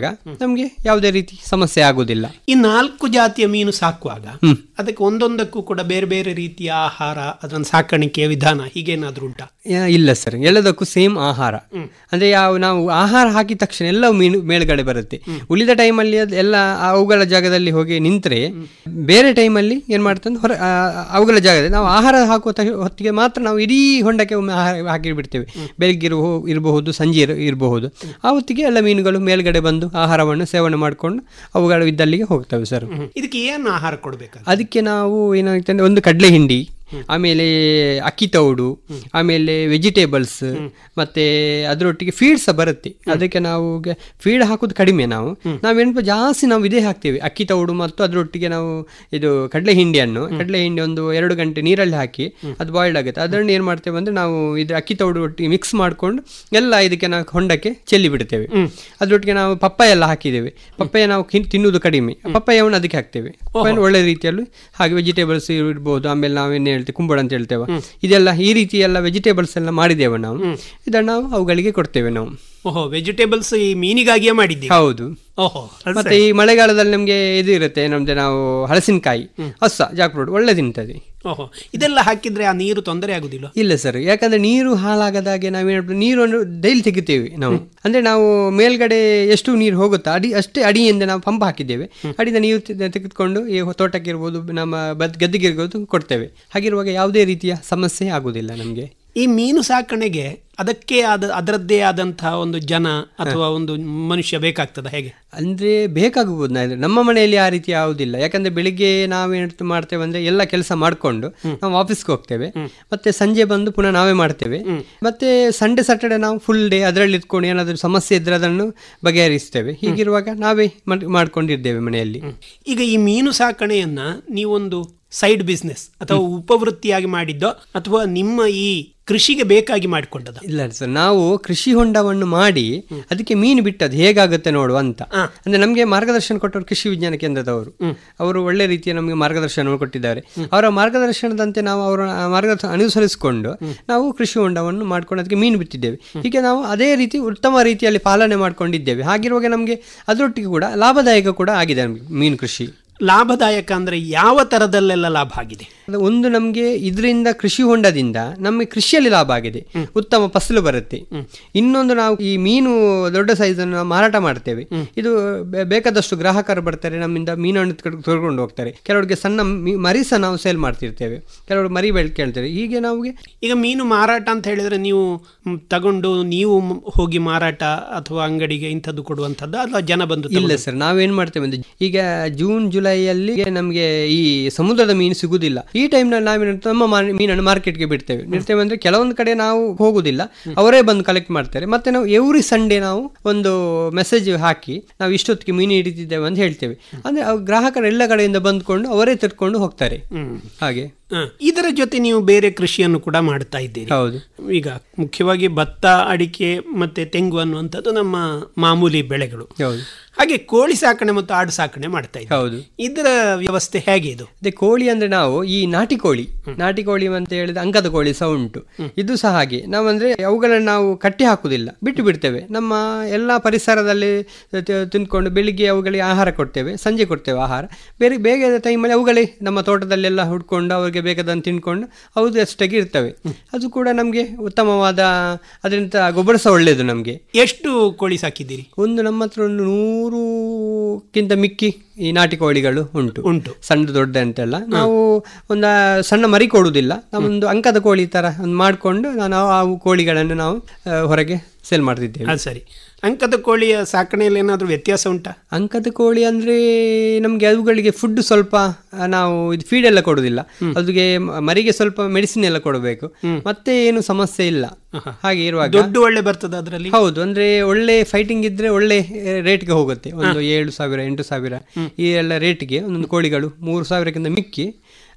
ನಮಗೆ ಯಾವುದೇ ರೀತಿ ಸಮಸ್ಯೆ ಆಗುದಿಲ್ಲ ಈ ನಾಲ್ಕು ಜಾತಿಯ ಮೀನು ಸಾಕುವಾಗ ಹ್ಮ್. ಅದಕ್ಕೆ ಒಂದೊಂದಕ್ಕೂ ಕೂಡ ಬೇರೆ ಬೇರೆ ರೀತಿಯ ಆಹಾರ ಅದರ ಸಾಕಾಣಿಕೆಯ ವಿಧಾನ ಹೀಗೇನಾದ್ರೂ ಉಂಟಾ ಯಾ- ಇಲ್ಲ ಸರ್ ಎಲ್ಲದಕ್ಕೂ ಸೇಮ್ ಆಹಾರ ಅಂದ್ರೆ ಯಾವ ನಾವು ಆಹಾರ ಹಾಕಿದ ತಕ್ಷಣ ಎಲ್ಲ ಮೀನು ಮೇಲ್ಗಡೆ ಬರುತ್ತೆ ಉಳಿದ ಟೈಮಲ್ಲಿ ಅದು ಎಲ್ಲ ಅವುಗಳ ಜಾಗದಲ್ಲಿ ಹೋಗಿ ನಿಂತರೆ ಬೇರೆ ಟೈಮಲ್ಲಿ ಏನ್ ಮಾಡ್ತಂದ್ರೆ ಹೊರ ಆ, ಅವುಗಳ ಜಾಗದಲ್ಲಿ ನಾವು ಆಹಾರ ಹಾಕುವ ತಕ್ಷ- ಹೊತ್ತಿಗೆ ಮಾತ್ರ ನಾವು ಇಡೀ ಹೊಂಡಕ್ಕೆ ಒಮ್ಮೆ ಆಹಾರ ಹಾಕಿ ಬಿಡ್ತೇವೆ ಬೆಳಗ್ಗೆ ಇರುವ- ಇರಬಹುದು ಸಂಜೆ ಇರ- ಇರಬಹುದು ಆ ಹೊತ್ತಿಗೆ ಎಲ್ಲ ಮೀನುಗಳು ಮೇಲ್ಗಡೆ ಬಂದು ಆಹಾರವನ್ನು ಸೇವನೆ ಮಾಡಿಕೊಂಡು ಅವುಗಳು ಇದ್ದಲ್ಲಿಗೆ ಹೋಗ್ತವೆ ಸರ್ ಇದಕ್ಕೆ ಏನು ಆಹಾರ ಕೊಡಬೇಕು ಅದಕ್ಕೆ ನಾವು ಏನಾಗ್ತಂದ್ರೆ ಒಂದು ಕಡಲೆ ಹಿಂಡಿ ಆಮೇಲೆ ಅಕ್ಕಿ ತೌಡು ಆಮೇಲೆ ವೆಜಿಟೇಬಲ್ಸ್ ಮತ್ತೆ ಅದರೊಟ್ಟಿಗೆ ಫೀಡ್ ಸಹ ಬರುತ್ತೆ ಅದಕ್ಕೆ ನಾವು ಫೀಡ್ ಹಾಕೋದು ಕಡಿಮೆ ನಾವು ನಾವೇನಪ್ಪ ಜಾಸ್ತಿ ನಾವು ಇದೇ ಹಾಕ್ತೇವೆ ಅಕ್ಕಿ ತೌಡು ಮತ್ತು ಅದರೊಟ್ಟಿಗೆ ನಾವು ಇದು ಕಡಲೆ ಹಿಂಡಿಯನ್ನು ಕಡಲೆ ಹಿಂಡಿ ಒಂದು ಎರಡು ಗಂಟೆ ನೀರಲ್ಲಿ ಹಾಕಿ ಅದು ಬಾಯ್ಲ್ಡ್ ಆಗುತ್ತೆ ಅದನ್ನು ಏನು ಮಾಡ್ತೇವೆ ಅಂದ್ರೆ ನಾವು ಇದು ಅಕ್ಕಿ ತೌಡು ಒಟ್ಟಿಗೆ ಮಿಕ್ಸ್ ಮಾಡ್ಕೊಂಡು ಎಲ್ಲ ಇದಕ್ಕೆ ನಾವು ಹೊಂಡಕ್ಕೆ ಚೆಲ್ಲಿ ಬಿಡ್ತೇವೆ ಅದರೊಟ್ಟಿಗೆ ನಾವು ಪಪ್ಪಾಯ ಎಲ್ಲ ಹಾಕಿದ್ದೇವೆ ಪಪ್ಪಾಯ ನಾವು ಕಿನ್- ತಿನ್ನುವುದು ಕಡಿಮೆ ಪಪ್ಪಾಯವನ್ನು ಅದಕ್ಕೆ ಹಾಕ್ತೇವೆ ಪಪ್ಪಾಯನ್ನು ಒಳ್ಳೆ ರೀತಿಯಲ್ಲಿ ಹಾಗೆ ವೆಜಿಟೇಬಲ್ಸ್ ಇರ್ಬೋದು ಆಮೇಲೆ ನಾವೇನು ಹೇಳ್ತೇವೆ ಕುಂಬಳ ಅಂತ ಹೇಳ್ತೇವೆ ಇದೆಲ್ಲ ಈ ರೀತಿ ಎಲ್ಲ ವೆಜಿಟೇಬಲ್ಸ್ ಎಲ್ಲ ಮಾಡಿದ್ದೇವೆ ನಾವು ಇದನ್ನು ನಾವು ಅವುಗಳಿಗೆ ಕೊಡ್ತೇವೆ ನಾವು ಓಹೋ ವೆಜಿಟೇಬಲ್ಸ್ ಈ ಮೀನಿಗಾಗಿಯೇ ಮಾಡಿದ್ದೀವಿ ಹೌದು ಓಹೋ ಅದು ಮತ್ತೆ ಸರಿ. ಈ ಮಳೆಗಾಲದಲ್ಲಿ ನಮ್ಗೆ ಇದು ಇರುತ್ತೆ ನಮ್ದು ನಾವು ಹಲಸಿನಕಾಯಿ ಹೊಸ ಜಾಕ್ಫ್ರೂಟ್ ಒಳ್ಳೆ ತಿಂತದೆ ಓಹೋ ಇದೆಲ್ಲ ಹಾಕಿದ್ರೆ ಆ ನೀರು ತೊಂದರೆ ಆಗುದಿಲ್ಲ ಇಲ್ಲ ಸರ್ ಯಾಕಂದ್ರೆ ನೀರು ಹಾಳಾಗದಾಗೆ ನಾವೇನು ನೀರನ್ನು ಡೈಲಿ ತೆಗಿತೇವೆ ನಾವು ಅಂದ್ರೆ ನಾವು ಮೇಲ್ಗಡೆ ಎಷ್ಟು ನೀರು ಹೋಗುತ್ತಾ ಅಡಿ ಅಷ್ಟೇ ಅಡಿಯಿಂದ ನಾವು ಪಂಪ್ ಹಾಕಿದ್ದೇವೆ ಅಡಿಯಿಂದ ನೀರು ತೆ- ತೆಗೆದುಕೊಂಡು ಈ ತೋಟಕ್ಕೆ ಇರ್ಬೋದು ನಮ್ಮ ಬದ್ ಗದ್ದೆಗೆ ಇರ್ಬೋದು ಕೊಡ್ತೇವೆ ಹಾಗಿರುವಾಗ ಯಾವುದೇ ರೀತಿಯ ಸಮಸ್ಯೆ ಆಗುದಿಲ್ಲ ನಮಗೆ ಈ ಮೀನು ಸಾಕಣೆಗೆ ಅದಕ್ಕೆ ಆದ ಅದರದ್ದೇ ಆದಂತಹ ಒಂದು ಜನ ಅಥವಾ ಒಂದು ಮನುಷ್ಯ ಬೇಕಾಗ್ತದ ಹೇಗೆ ಅಂದ್ರೆ ಬೇಕಾಗಬಹುದು ನಾ- ನಮ್ಮ ಮನೆಯಲ್ಲಿ ಆ ರೀತಿ ಯಾವುದಿಲ್ಲ ಯಾಕಂದ್ರೆ ಬೆಳಿಗ್ಗೆ ನಾವೇನು ಮಾಡ್ತೇವೆ ಅಂದ್ರೆ ಎಲ್ಲ ಕೆಲಸ ಮಾಡ್ಕೊಂಡು ನಾವು ಆಫೀಸ್ಗೆ ಹೋಗ್ತೇವೆ ಮತ್ತೆ ಸಂಜೆ ಬಂದು ಪುನಃ ನಾವೇ ಮಾಡ್ತೇವೆ ಮತ್ತೆ ಸಂಡೇ ಸಾಟರ್ಡೆ ನಾವು ಫುಲ್ ಡೇ ಅದರಲ್ಲಿ ಇಟ್ಕೊಂಡು ಏನಾದರೂ ಸಮಸ್ಯೆ ಇದ್ರೆ ಅದನ್ನು ಬಗೆಹರಿಸ್ತೇವೆ ಹೀಗಿರುವಾಗ ನಾವೇ ಮಾಡ್- ಮಾಡ್ಕೊಂಡಿದ್ದೇವೆ ಮನೆಯಲ್ಲಿ ಈಗ ಈ ಮೀನು ಸಾಕಣೆಯನ್ನ ನೀವೊಂದು ಸೈಡ್ ಬಿಸ್ನೆಸ್ ಅಥವಾ ಉಪವೃತ್ತಿಯಾಗಿ ಮಾಡಿದ್ದೋ ಅಥವಾ ನಿಮ್ಮ ಈ ಕೃಷಿಗೆ ಬೇಕಾಗಿ ಮಾಡಿಕೊಂಡದ ಇಲ್ಲ ಸರ್ ನಾವು ಕೃಷಿ ಹೊಂಡವನ್ನು ಮಾಡಿ ಅದಕ್ಕೆ ಮೀನು ಬಿಟ್ಟದ್ದು ಹೇಗಾಗುತ್ತೆ ನೋಡುವ ಅಂತ ಅಂದ್ರೆ ನಮಗೆ ಮಾರ್ಗದರ್ಶನ ಕೊಟ್ಟವರು ಕೃಷಿ ವಿಜ್ಞಾನ ಕೇಂದ್ರದವರು ಅವರು ಒಳ್ಳೆ ರೀತಿಯ ನಮಗೆ ಮಾರ್ಗದರ್ಶನವನ್ನು ಕೊಟ್ಟಿದ್ದಾರೆ ಅವರ ಮಾರ್ಗದರ್ಶನದಂತೆ ನಾವು ಅವರ ಮಾರ್ಗದರ್ಶನ ಅನುಸರಿಸಿಕೊಂಡು ನಾವು ಕೃಷಿ ಹೊಂಡವನ್ನು ಮಾಡ್ಕೊಂಡು ಅದಕ್ಕೆ ಮೀನು ಬಿಟ್ಟಿದ್ದೇವೆ ಹೀಗೆ ನಾವು ಅದೇ ರೀತಿ ಉತ್ತಮ ರೀತಿಯಲ್ಲಿ ಪಾಲನೆ ಮಾಡ್ಕೊಂಡಿದ್ದೇವೆ ಹಾಗಿರುವಾಗ ನಮಗೆ ಅದರೊಟ್ಟಿಗೆ ಕೂಡ ಲಾಭದಾಯಕ ಕೂಡ ಆಗಿದೆ ನಮಗೆ ಮೀನು ಕೃಷಿ ಲಾಭದಾಯಕ ಅಂದ್ರೆ ಯಾವ ತರದಲ್ಲೆಲ್ಲ ಲಾಭ ಆಗಿದೆ ಅದು ಒಂದು ನಮಗೆ ಇದರಿಂದ ಕೃಷಿ ಹೊಂಡದಿಂದ ನಮಗೆ ಕೃಷಿಯಲ್ಲಿ ಲಾಭ ಆಗಿದೆ ಉತ್ತಮ ಫಸಲು ಬರುತ್ತೆ ಇನ್ನೊಂದು ನಾವು ಈ ಮೀನು ದೊಡ್ಡ ಸೈಜ್ ಅನ್ನು ನಾವು ಮಾರಾಟ ಮಾಡ್ತೇವೆ ಇದು ಬೆ- ಬೇಕಾದಷ್ಟು ಗ್ರಾಹಕರು ಬರ್ತಾರೆ ನಮ್ಮಿಂದ ಮೀನನ್ನು ತೆಗೆದು- ತೆಗೆದುಕೊಂಡು ಹೋಗ್ತಾರೆ ಕೆಲವರಿಗೆ ಸಣ್ಣ ಮೀ- ಮರಿ ಸಹ ನಾವು ಸೇಲ್ ಮಾಡ್ತಿರ್ತೇವೆ ಕೆಲವರು ಮರಿ ಬೆಳೆ ಕೇಳ್ತಾರೆ ಹೀಗೆ ನಮಗೆ ಈಗ ಮೀನು ಮಾರಾಟ ಅಂತ ಹೇಳಿದ್ರೆ ನೀವು ಮ್, ತಗೊಂಡು ನೀವು ಮ್, ಹೋಗಿ ಮಾರಾಟ ಅಥವಾ ಅಂಗಡಿಗೆ ಇಂಥದ್ದು ಕೊಡುವಂಥದ್ದು ಅಥವಾ ಜನ ಬಂದು ಇಲ್ಲ ತಗೊಂಡು- ಸರ್ ನಾವೇನ್ ಮಾಡ್ತೇವೆ ಅಂದ್ರೆ ಈಗ ಜೂನ್ ಜುಲೈಯಲ್ಲಿ ನಮಗೆ ಈ ಸಮುದ್ರದ ಮೀನು ಸಿಗುದಿಲ್ಲ ಈ ಟೈಮ್ನಲ್ಲಿ ನಾವೇನು ನಮ್ಮ ಮಾ- ಮೀನನ್ನು ಮಾರ್ಕೆಟ್ಗೆ ಬಿಡ್ತೇವೆ ಬಿಡ್ತೇವೆ ಅಂದ್ರೆ ಕೆಲವೊಂದು ಕಡೆ ನಾವು ಹೋಗುದಿಲ್ಲ ಅವರೇ ಬಂದು ಕಲೆಕ್ಟ್ ಮಾಡ್ತಾರೆ ಮತ್ತೆ ನಾವು ಎವ್ರಿ ಸಂಡೇ ನಾವು ಒಂದು ಮೆಸೇಜ್ ಹಾಕಿ ನಾವು ಇಷ್ಟೊತ್ತಿಗೆ ಮೀನು ಹಿಡಿತಿದ್ದೇವೆ ಅಂತ ಹೇಳ್ತೇವೆ ಅಂದ್ರೆ ಅವ್ ಗ್ರಾಹಕರು ಎಲ್ಲ ಕಡೆಯಿಂದ ಬಂದ್ಕೊಂಡು ಅವರೇ ತೆಗೆದುಕೊಂಡು ಹೋಗ್ತಾರೆ ಹಾಗೆ ಹ. ಇದರ ಜೊತೆ ನೀವು ಬೇರೆ ಕೃಷಿಯನ್ನು ಕೂಡ ಮಾಡ್ತಾ ಇದ್ದೀರಿ ಹೌದು ಈಗ ಮುಖ್ಯವಾಗಿ ಭತ್ತ ಅಡಿಕೆ ಮತ್ತೆ ತೆಂಗು ಅನ್ನುವಂಥದ್ದು ನಮ್ಮ ಮಾಮೂಲಿ ಬೆಳೆಗಳು ಹೌದು ಹಾಗೆ ಕೋಳಿ ಸಾಕಣೆ ಮತ್ತು ಆಡು ಸಾಕಣೆ ಮಾಡ್ತಾ ಇದ್ದೀವಿ ಹೌದು ಇದರ ವ್ಯವಸ್ಥೆ ಹೇಗೆ ಇದು ಅದೇ ಕೋಳಿ ಅಂದ್ರೆ ನಾವು ಈ ನಾಟಿ ಕೋಳಿ ನಾಟಿ ಕೋಳಿ ಅಂತ ಹೇಳಿದ್ರೆ ಅಂಕದ ಕೋಳಿ ಸಹ ಉಂಟು ಇದು ಸಹ ಹಾಗೆ ನಾವಂದ್ರೆ ಅವುಗಳನ್ನು ನಾವು ಕಟ್ಟಿ ಹಾಕುದಿಲ್ಲ ಬಿಟ್ಟು ಬಿಡ್ತೇವೆ ನಮ್ಮ ಎಲ್ಲ ಪರಿಸರದಲ್ಲಿ ತ- ತಿಂದ್ಕೊಂಡು ಬೆಳಿಗ್ಗೆ ಅವುಗಳಿಗೆ ಆಹಾರ ಕೊಡ್ತೇವೆ ಸಂಜೆ ಕೊಡ್ತೇವೆ ಆಹಾರ ಬೇರೆ ಬೇಗ ಟೈಮಲ್ಲಿ ಅವುಗಳೇ ನಮ್ಮ ತೋಟದಲ್ಲೆಲ್ಲ ಹುಡ್ಕೊಂಡು ಅವರಿಗೆ ಬೇಕಾದನ್ನು ತಿನ್ಕೊಂಡು ಹೌದು ಅಷ್ಟಾಗಿ ಇರ್ತವೆ ಅದು ಕೂಡ ನಮಗೆ ಉತ್ತಮವಾದ ಅದರಿಂದ ಗೊಬ್ಬರ ಸಹ ಒಳ್ಳೆಯದು ನಮಗೆ ಎಷ್ಟು ಕೋಳಿ ಸಾಕಿದ್ದೀರಿ ಒಂದು ನಮ್ಮ ಹತ್ರ ಒಂದು ನೂರುಕ್ಕಿಂತ ಮಿಕ್ಕಿ ಈ ನಾಟಿ ಕೋಳಿಗಳು ಉಂಟು ಉಂಟು ಸಣ್ಣ ದೊಡ್ಡ ಅಂತೆಲ್ಲ ನಾವು ಒಂದು ಸಣ್ಣ ಮರಿ ಕೊಡುವುದಿಲ್ಲ ನಾವೊಂದು ಅಂಕದ ಕೋಳಿ ತರ ಒಂದು ಮಾಡಿಕೊಂಡು ನಾನು ಆ ಕೋಳಿಗಳನ್ನು ನಾವು ಆ, ಹೊರಗೆ ಸೇಲ್ ಮಾಡ್ತಿದ್ದೇವೆ ಅದು ಸರಿ ಅಂಕದ ಕೋಳಿಯ ಸಾಕಣೆಯಲ್ಲಿ ಏನಾದರೂ ವ್ಯತ್ಯಾಸ ಉಂಟಾ ಅಂಕದ ಕೋಳಿ ಅಂದ್ರೆ ನಮ್ಗೆ ಅವುಗಳಿಗೆ ಫುಡ್ ಸ್ವಲ್ಪ ಆ, ನಾವು ಇದು ಫೀಡ್ ಎಲ್ಲ ಕೊಡುದಿಲ್ಲ ಅದಕ್ಕೆ ಮ- ಮರಿಗೆ ಸ್ವಲ್ಪ ಮೆಡಿಸಿನ್ ಎಲ್ಲ ಕೊಡಬೇಕು ಮತ್ತೆ ಏನು ಸಮಸ್ಯೆ ಇಲ್ಲ ಹಾಗೆ ಇರುವಾಗ ದುಡ್ಡು ಒಳ್ಳೆ ಬರ್ತದ ಅದರಲ್ಲಿ ಹೌದು ಅಂದ್ರೆ ಒಳ್ಳೆ ಫೈಟಿಂಗ್ ಇದ್ರೆ ಒಳ್ಳೆ ರೇಟ್ಗೆ ಹೋಗುತ್ತೆ ಒಂದು ಏಳು ಸಾವಿರ ಎಂಟು ಸಾವಿರ ಈ ಎಲ್ಲ ರೇಟ್ಗೆ ಒಂದೊಂದು ಕೋಳಿಗಳು ಮೂರು ಸಾವಿರಕ್ಕಿಂತ ಮಿಕ್ಕಿ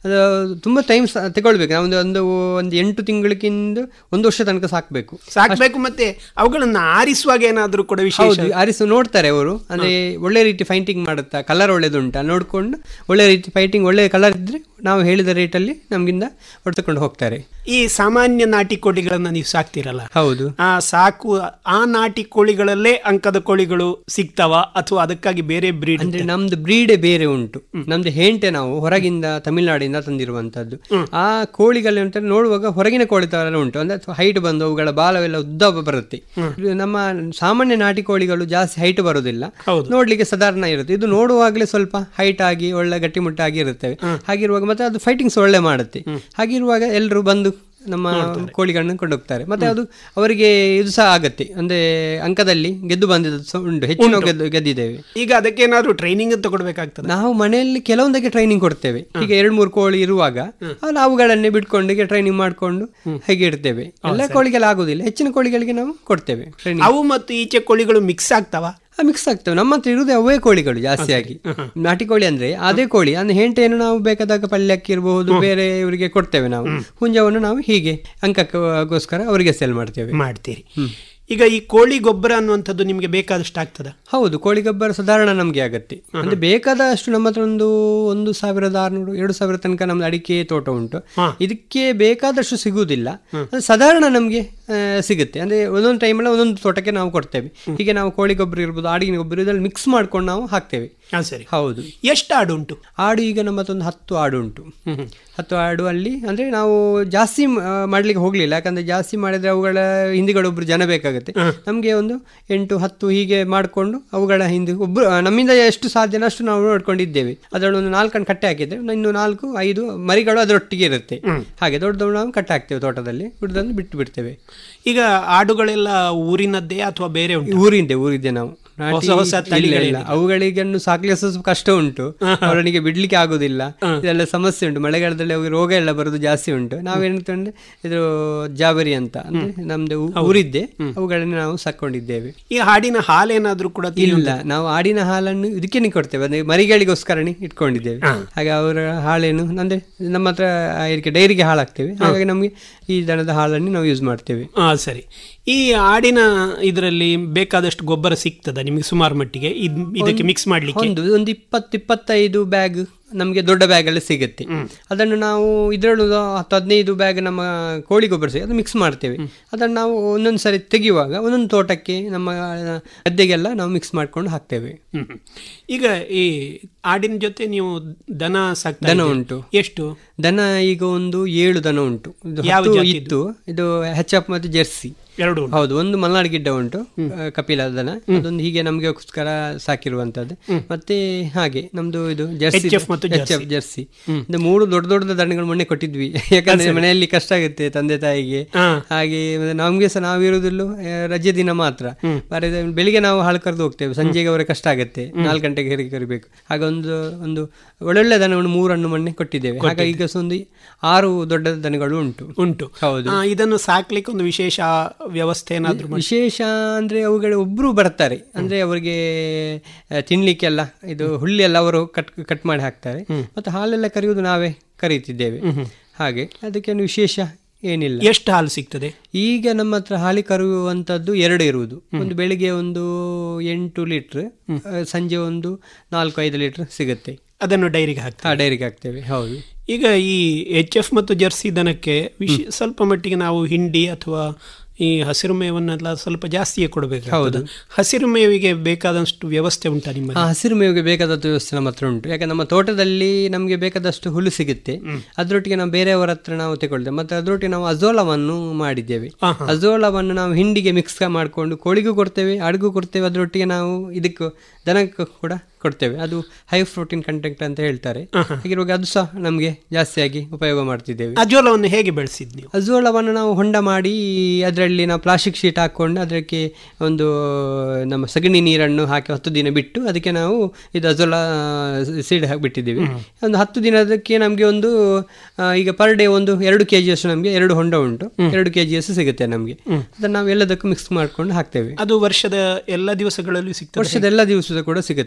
ಅದು ತುಂಬ ಟೈಮ್ ತಗೊಳ್ಬೇಕು ನಾವು ಒಂದು ಒಂದು ಒಂದು ಎಂಟು ತಿಂಗಳಿಗಿಂದ ಒಂದು ವರ್ಷ ತನಕ ಸಾಕಬೇಕು ಸಾಕ್ಬೇಕು ಮತ್ತೆ ಅವುಗಳನ್ನ ಆರಿಸುವಾಗ ಏನಾದ್ರೂ ಕೂಡ ವಿಶೇಷ ಹೌದು ಅರಿಸು ನೋಡ್ತಾರೆ ಅವರು ಅಂದ್ರೆ ಒಳ್ಳೆ ರೀತಿ ಫೈಟಿಂಗ್ ಮಾಡುತ್ತಾ ಕಲರ್ ಒಳ್ಳೇದುಂಟಾ ನೋಡ್ಕೊಂಡು ಒಳ್ಳೆ ರೀತಿ ಫೈಟಿಂಗ್ ಒಳ್ಳೆ ಕಲರ್ ಇದ್ರೆ ನಾವು ಹೇಳಿದ ರೇಟಲ್ಲಿ ನಮ್ಗಿಂದ ಹೊಡೆದುಕೊಂಡು ಹೋಗ್ತಾರೆ ಈ ಸಾಮಾನ್ಯ ನಾಟಿ ಕೋಳಿಗಳನ್ನ ನೀವು ಸಾಕ್ತಿರಲ್ಲ ಹೌದು ಆ ಸಾಕು ಆ ನಾಟಿ ಕೋಳಿಗಳಲ್ಲೇ ಅಂಕದ ಕೋಳಿಗಳು ಸಿಗ್ತಾವ ಅಥವಾ ಅದಕ್ಕಾಗಿ ಬೇರೆ ಬ್ರೀಡ್ ಅಂದ್ರೆ ನಮ್ದು ಬ್ರೀಡೇ ಬೇರೆ ಉಂಟು ನಮ್ದು ಹೆಂಟೆ ನಾವು ಹೊರಗಿಂದ ತಮಿಳುನಾಡಿಂದ ತಂದಿರುವಂತದ್ದು ಆ ಕೋಳಿಗಳು ಅಂತ ನೋಡುವಾಗ ಹೊರಗಿನ ಕೋಳಿ ತರ ಉಂಟು ಅಂದ್ರೆ ಹೈಟ್ ಬಂದು ಅವುಗಳ ಬಾಲವೆಲ್ಲ ಉದ್ದ ಬರುತ್ತೆ ಇದು ನಮ್ಮ ಸಾಮಾನ್ಯ ನಾಟಿ ಕೋಳಿಗಳು ಜಾಸ್ತಿ ಹೈಟ್ ಬರುವುದಿಲ್ಲ ಹೌದು. ನೋಡ್ಲಿಕ್ಕೆ ಸಾಧಾರಣ ಇರುತ್ತೆ ಇದು ನೋಡುವಾಗಲೇ ಸ್ವಲ್ಪ ಹೈಟ್ ಆಗಿ ಒಳ್ಳೆ ಗಟ್ಟಿಮುಟ್ಟಾಗಿ ಇರುತ್ತವೆ ಹಾಗಿರುವಾಗ ಮತ್ತೆ ಅದು ಫೈಟಿಂಗ್ಸ್ ಒಳ್ಳೆ ಮಾಡುತ್ತೆ ಹಾಗಿರುವಾಗ ಎಲ್ಲರೂ ಬಂದು ನಮ್ಮ ಕೋಳಿಗಳನ್ನು ಕೊಂಡೋಗ್ತಾರೆ ಮತ್ತೆ ಅದು ಅವರಿಗೆ ಇದು ಸಹ ಆಗತ್ತೆ ಅಂದ್ರೆ ಅಂಕದಲ್ಲಿ ಗೆದ್ದು ಬಂದಿದ್ದು ಸಹ ಉಂಟು ಹೆಚ್ಚಿನ ಗೆದ್ದು ಗೆದ್ದಿದ್ದೇವೆ ಈಗ ಅದಕ್ಕೇನಾದ್ರೂ ಟ್ರೈನಿಂಗ್ ತಗೊಳ್ಬೇಕಾಗ್ತದೆ ನಾವು ಮನೆಯಲ್ಲಿ ಕೆಲವೊಂದಕ್ಕೆ ಟ್ರೈನಿಂಗ್ ಕೊಡ್ತೇವೆ ಈಗ ಎರಡು ಮೂರು ಕೋಳಿ ಇರುವಾಗ ಆ ನಾವುಗಳನ್ನೇ ಬಿಟ್ಕೊಂಡು ಈಗ ಟ್ರೈನಿಂಗ್ ಮಾಡ್ಕೊಂಡು ಹೇಗೆ ಇಡ್ತೇವೆ ಎಲ್ಲ ಕೋಳಿಗೆಲ್ಲ ಆಗುದಿಲ್ಲ ಹೆಚ್ಚಿನ ಕೋಳಿಗಳಿಗೆ ನಾವು ಕೊಡ್ತೇವೆ ಟ್ರೈನಿಂಗ್ ಅವು ಮತ್ತು ಈಚೆ ಕೋಳಿಗಳು ಮಿಕ್ಸ್ ಆಗ್ತಾವ ಮಿಕ್ಸ್ ಆಗ್ತವೆ ನಮ್ಮ ಹತ್ರ ಇರುವುದೇ ಅವೇ ಕೋಳಿಗಳು ಜಾಸ್ತಿಯಾಗಿ ನಾಟಿ ಕೋಳಿ ಅಂದ್ರೆ ಅದೇ ಕೋಳಿ ಅಂದ್ರೆ ಹೆಂಟೆಯನ್ನು ನಾವು ಬೇಕಾದಾಗ ಪಲ್ಯಕ್ಕೆ ಇರಬಹುದು ಬೇರೆ ಇವರಿಗೆ ಕೊಡ್ತೇವೆ ನಾವು ಹುಂಜವನ್ನು ನಾವು ಹೀಗೆ ಅಂಕಕ್ಕೋಸ್ಕರ ಅವರಿಗೆ ಸೆಲ್ ಮಾಡ್ತೇವೆ ಮಾಡ್ತೀರಿ ಈಗ ಈ ಕೋಳಿ ಗೊಬ್ಬರ ಅನ್ನುವಂಥದ್ದು ನಿಮಗೆ ಬೇಕಾದಷ್ಟು ಆಗ್ತದ ಹೌದು ಕೋಳಿ ಗೊಬ್ಬರ ಸಾಧಾರಣ ನಮಗೆ ಆಗತ್ತೆ ಅಂದ್ರೆ ಬೇಕಾದಷ್ಟು ನಮ್ಮ ಹತ್ರ ಒಂದು ಒಂದು ಸಾವಿರದ ಆರ್ನೂರು ಎರಡು ಸಾವಿರ ತನಕ ನಮ್ದು ಅಡಿಕೆ ತೋಟ ಉಂಟು ಇದಕ್ಕೆ ಬೇಕಾದಷ್ಟು ಸಿಗುವುದಿಲ್ಲ ಅದು ಸಾಧಾರಣ ನಮಗೆ ಸಿಗುತ್ತೆ ಅಂದ್ರೆ ಒಂದೊಂದು ಟೈಮಲ್ಲಿ ಒಂದೊಂದು ತೋಟಕ್ಕೆ ನಾವು ಕೊಡ್ತೇವೆ ಹೀಗೆ ನಾವು ಕೋಳಿ ಗೊಬ್ಬರ ಇರ್ಬೋದು ಆಡಿನ ಗೊಬ್ಬರ ಇದರಲ್ಲಿ ಮಿಕ್ಸ್ ಮಾಡ್ಕೊಂಡು ನಾವು ಹಾಕ್ತೇವೆ ಹಾ ಸರಿ ಹೌದು ಎಷ್ಟು ಆಡು ಉಂಟು ಆಡು ಈಗ ನಮ್ಮ ಹತ್ರ ಒಂದು ಹತ್ತು ಆಡು ಉಂಟು ಹತ್ತು ಆಡು ಅಲ್ಲಿ ಅಂದ್ರೆ ನಾವು ಜಾಸ್ತಿ ಆ, ಮಾಡ್ಲಿಕ್ಕೆ ಹೋಗ್ಲಿಲ್ಲ ಯಾಕಂದ್ರೆ ಜಾಸ್ತಿ ಮಾಡಿದ್ರೆ ಅವುಗಳ ಹಿಂದಿಗಳೊಬ್ರು ಜನ ಬೇಕಾಗುತ್ತೆ ನಮಗೆ ಒಂದು ಎಂಟು ಹತ್ತು ಹೀಗೆ ಮಾಡಿಕೊಂಡು ಅವುಗಳ ಹಿಂದೆ ಒಬ್ರು ಆ, ನಮ್ಮಿಂದ ಎಷ್ಟು ಸಾಧ್ಯನೋ ಅಷ್ಟು ನಾವು ನೋಡ್ಕೊಂಡಿದ್ದೇವೆ ಅದರಲ್ಲಿ ಒಂದು ನಾಲ್ಕನ್ನು ಕಟ್ಟೆ ಹಾಕಿದ್ರೆ ಇನ್ನು ನಾಲ್ಕು ಐದು ಮರಿಗಳು ಅದರೊಟ್ಟಿಗೆ ಇರುತ್ತೆ ಹಾಗೆ ದೊಡ್ಡ ದೊಡ್ಡ ನಾವು ಕಟ್ಟೆ ಹಾಕ್ತೇವೆ ತೋಟದಲ್ಲಿ ಬಿಡದಲ್ಲಿ ಬಿಟ್ಟು ಬಿಡ್ತೇವೆ ಈಗ ಆಡುಗಳೆಲ್ಲ ಊರಿನದ್ದೇ ಅಥವಾ ಬೇರೆ ಉಂಟು ಊರಿಂದೆ ಊರಿದ್ದೆ ನಾವು ನಾಟಿ- ಹೊಸ ಹೊಸ ಇಲ್ಲ, ಇಲ್ಲ. ತಳಿಗಳೇನಿಲ್ಲ? ಅವುಗಳಿಗೆ ಸಾಕ್ಲಿಕ್ಕೆ ಸ್ವಲ್ಪ ಕಷ್ಟ ಉಂಟು ಅವರನಿಗೆ ಬಿಡ್ಲಿಕ್ಕೆ ಆಗುದಿಲ್ಲ ಇದೆಲ್ಲ ಸಮಸ್ಯೆ ಉಂಟು ಮಳೆಗಾಲದಲ್ಲಿ ಅವು ರೋಗ ಎಲ್ಲ ಬರೋದು ಜಾಸ್ತಿ ಉಂಟು ನಾವೇನಂತಂದ್ರೆ ಇದು ಜಾಬರಿ ಅಂತ ಅಂದ್ರೆ ನಮ್ದು ಊ- ಊರಿದ್ದೆ ಅವುಗಳನ್ನ ನಾವು ಸಾಕೊಂಡಿದ್ದೇವೆ ಈ ಹಾಡಿನ ಹಾಲೇನಾದ್ರೂ ಕೂಡ ಇಲ್ಲ ನಾವು ಆಡಿನ ಹಾಲನ್ನು ಇದಕ್ಕೆ ಕೊಡ್ತೇವೆ ಅಂದ್ರೆ ಮರಿಗಳಿಗೋಸ್ಕರನೇ ಇಟ್ಕೊಂಡಿದ್ದೇವೆ ಹಾಗೆ ಅವರ ಹಾಳೇನು ಅಂದ್ರೆ ನಮ್ಮ ಹತ್ರ ಇದಕ್ಕೆ ಡೈರಿಗೆ ಹಾಳು ಹಾಕ್ತೇವೆ ಹಾಗಾಗಿ ನಮಗೆ ಈ ದನದ ಹಾಲನ್ನು ನಾವು ಯೂಸ್ ಮಾಡ್ತೇವೆ ಹಾ ಸರಿ ಈ ಆಡಿನ ಇದರಲ್ಲಿ ಬೇಕಾದಷ್ಟು ಗೊಬ್ಬರ ಸಿಗ್ತದ ನಿಮಗೆ ಸುಮಾರು ಮಟ್ಟಿಗೆ ಇದ್- ಇದಕ್ಕೆ ಮಿಕ್ಸ್ ಮಾಡ್ಲಿಕ್ಕೆ ಒಂದು ಒಂದು ಇಪ್ಪತ್ತು ಇಪ್ಪತ್ತೈದು ಬ್ಯಾಗ್ ನಮಗೆ ದೊಡ್ಡ ಬ್ಯಾಗ್ ಅಲ್ಲಿ ಸಿಗುತ್ತೆ ಅದನ್ನು ನಾವು ಇದರಲ್ಲೂ ಹತ್ತು ಹದಿನೈದು ಬ್ಯಾಗ್ ನಮ್ಮ ಕೋಳಿ ಗೊಬ್ಬರ ಸಿಗುತ್ತೆ ಅದು ಮಿಕ್ಸ್ ಮಾಡ್ತೇವೆ ಅದನ್ನು ನಾವು ಒಂದೊಂದು ಸರಿ ತೆಗೆಯುವಾಗ ಒಂದೊಂದು ತೋಟಕ್ಕೆ ನಮ್ಮ ಗದ್ದೆಗೆಲ್ಲ ನಾವು ಮಿಕ್ಸ್ ಮಾಡ್ಕೊಂಡು ಹಾಕ್ತೇವೆ ಹ್ಮ್ ಹ್ಮ್. ಈಗ ಈ ಆಡಿನ ಜೊತೆ ನೀವು ದನ ಸಾಕ್ತಾ ದನ ಇದ್ದೀರಿ. ಉಂಟು. ಎಷ್ಟು ದನ ಈಗ ಒಂದು ಏಳು ದನ ಉಂಟು ಇದು ಯಾವ ಹತ್ತು ಜಾತಿದು? ಇತ್ತು ಇದು ಹೆಚ್ ಎಫ್ ಮತ್ತು ಜೆರ್ಸಿ ಎರಡು ಉಂಟು. ಹೌದು ಒಂದು ಮಲ್ನಾಡ್ ಗಿಡ್ಡ ಉಂಟು ಆ, ಕಪಿಲ ದನ ಅದೊಂದು ಹೀಗೆ ನಮಗೋಸ್ಕರ ಸಾಕಿರುವಂತದ್ದು ಮತ್ತೆ ಹಾಗೆ ನಮ್ದು ಇದು ಜೆರ್ಸಿ HF ಮತ್ತು ಎಚ್ ಎಫ್ ಜೆರ್ಸಿ ಇದು ಮೂರು ದೊಡ್ಡ ದೊಡ್ಡ ದನಗಳು ಮೊನ್ನೆ ಕೊಟ್ಟಿದ್ವಿ ಯಾಕಂದ್ರೆ ಮನೆಯಲ್ಲಿ ಕಷ್ಟ ಆಗುತ್ತೆ ತಂದೆ ತಾಯಿಗೆ ಹಾ. ಹಾಗೆ ಮತ್ತೆ ನಮ್ಗೆ ಸಹ ನಾವಿರುವುದಿಲ್ಲ ರಜೆ ದಿನ ಮಾತ್ರ ಬಾರಿ ಬೆಳಿಗ್ಗೆ ನಾವು ಹಾಳು ಕರೆದು ಹೋಗ್ತೇವೆ ಸಂಜೆಗೆ ಅವರ ಕಷ್ಟ ಆಗುತ್ತೆ ನಾಲ್ಕು ಗಂಟೆಗೆ ಹೆರಿಗೆ ಕರಿಬೇಕು ಹಾಗೆ ಒಂದು ಒಂದು ಒಳ್ಳೊಳ್ಳೆ ದನವನ್ನು ಮೂರನ್ನು ಮೊನ್ನೆ ಕೊಟ್ಟಿದ್ದೇವೆ ಹಾಗಾಗಿ ಈಗ ಸಹ ಒಂದು ಆರು ದೊಡ್ಡ ದನಗಳು ಉಂಟು ಉಂಟು ಹೌದು ಆ, ಇದನ್ನು ಸಾಕ್ಲಿಕ್ಕೆ ಒಂದು ವಿಶೇಷ ವ್ಯವಸ್ಥೆ ಏನಾದ್ರು ಮಾಡಿ- ವಿಶೇಷ ಅಂದ್ರೆ ಅವುಗಳು ಒಬ್ರು ಬರ್ತಾರೆ ಅಂದ್ರೆ ಅವರಿಗೆ ಆ, ತಿನ್ಲಿಕ್ಕೆಲ್ಲ ಇದು ಹುಲ್ಲೆಲ್ಲ ಅವರು ಕಟ್ ಕಟ್ ಮಾಡಿ ಹಾಕ್ತಾರೆ ಮತ್ತೆ ಹಾಲೆಲ್ಲ ಕರೆಯುವುದು ನಾವೇ ಕರೀತಿದ್ದೇವೆ ಹಾಗೆ ಅದಕ್ಕೇನು ವಿಶೇಷ ಏನಿಲ್ಲ ಎಷ್ಟು ಹಾಲು ಸಿಗ್ತದೆ ಈಗ ನಮ್ಮ ಹತ್ರ ಹಾಲಿ ಕರೆಯುವಂಥದ್ದು ಎರಡು ಇರುವುದು ಒಂದು ಬೆಳಿಗ್ಗೆ ಒಂದು ಎಂಟು ಲೀಟ್ರ್ ಸಂಜೆ ಒಂದು ನಾಲ್ಕು ಐದು ಲೀಟ್ರ್ ಸಿಗುತ್ತೆ ಅದನ್ನು ಡೈರಿಗೆ ಹಾಕ್ತಾರೆ ಆ ಡೈರಿಗೆ ಹಾಕ್ತೇವೆ ಹೌದು ಈಗ ಈ ಎಚ್ ಎಫ್ ಮತ್ತು ಜರ್ಸಿ ದನಕ್ಕೆ ವಿಶ ಸ್ವಲ್ಪ ಮಟ್ಟಿಗೆ ನಾವು ಹಿಂಡಿ ಅಥವಾ ಈ ಹಸಿರು ಮೇವನ್ನೆಲ್ಲ ಸ್ವಲ್ಪ ಜಾಸ್ತಿಯೇ ಕೊಡಬೇಕು ಹಸಿರು ಮೇವಿಗೆ ಬೇಕಾದಷ್ಟು ವ್ಯವಸ್ಥೆ ಉಂಟಾ ನಿಮ್ಮ ಆ ಹಸಿರು ಮೇವಿಗೆ ಬೇಕಾದದ್ದು ವ್ಯವಸ್ಥೆ ನಮ್ಮ ಹತ್ರ ಉಂಟು ಯಾಕೆ ನಮ್ಮ ತೋಟದಲ್ಲಿ ನಮಗೆ ಬೇಕಾದಷ್ಟು ಹುಲ್ಲು ಸಿಗುತ್ತೆ ಅದರೊಟ್ಟಿಗೆ ನಾವು ಬೇರೆಯವರ ಹತ್ರ ನಾವು ತಗೊಳ್ತೇವೆ ಮತ್ತೆ ಅದರೊಟ್ಟಿಗೆ ನಾವು ಅಜೋಲವನ್ನು ಮಾಡಿದ್ದೇವೆ ಅಜೋಲವನ್ನು ನಾವು ಹಿಂಡಿಗೆ ಮಿಕ್ಸ್ ಮಾಡಿಕೊಂಡು ಕೋಳಿಗೂ ಕೊಡ್ತೇವೆ ಅಡುಗೂ ಕೊಡ್ತೇವೆ ಅದರೊಟ್ಟಿಗೆ ನಾವು ಇದಕ್ಕೂ ದನಕ್ಕೂ ಕೂಡ ಕೊಡ್ತೇವೆ ಅದು ಹೈ ಪ್ರೋಟೀನ್ ಕಂಟೆಂಟ್ ಅಂತ ಹೇಳ್ತಾರೆ ಹೀಗಿರುವಾಗ ಅದು ಸಹ ನಮಗೆ ಜಾಸ್ತಿಯಾಗಿ ಉಪಯೋಗ ಮಾಡ್ತಿದ್ದೇವೆ ಅಜೋಲವನ್ನು ಹೇಗೆ ಬೆಳೆಸಿದ್ ನೀವು ಅಜೋಲವನ್ನು ನಾವು ಹೊಂಡ ಮಾಡಿ ಅದರಲ್ಲಿ ನಾವು ಪ್ಲಾಸ್ಟಿಕ್ ಶೀಟ್ ಹಾಕ್ಕೊಂಡು ಅದಕ್ಕೆ ಒಂದು ನಮ್ಮ ಸಗಣಿ ನೀರನ್ನು ಹಾಕಿ ಹತ್ತು ದಿನ ಬಿಟ್ಟು ಅದಕ್ಕೆ ನಾವು ಇದು ಅಜೋಲ ಸೀಡ್ ಹಾಕಿಬಿಟ್ಟಿದ್ದೀವಿ ಒಂದು ಹತ್ತು ದಿನದಕ್ಕೆ ನಮಗೆ ಒಂದು ಆ, ಈಗ ಪರ್ ಡೇ ಒಂದು ಎರಡು ಕೆ ಜಿಯಷ್ಟು ನಮಗೆ ಎರಡು ಹೊಂಡ ಉಂಟು ಎರಡು ಕೆ ಜಿಯಷ್ಟು ಸಿಗುತ್ತೆ ನಮಗೆ ಅದನ್ನು ನಾವು ಎಲ್ಲದಕ್ಕೂ ಮಿಕ್ಸ್ ಮಾಡ್ಕೊಂಡು ಹಾಕ್ತೇವೆ ಅದು ವರ್ಷದ ಎಲ್ಲ ದಿವಸಗಳಲ್ಲೂ ಸಿಗ್ತದೆ ವರ್ಷದ ಎಲ್ಲ ದಿವಸದ ಕೂಡ ಸಿಗುತ್ತೆ ಎಷ್ಟರ ತನಕ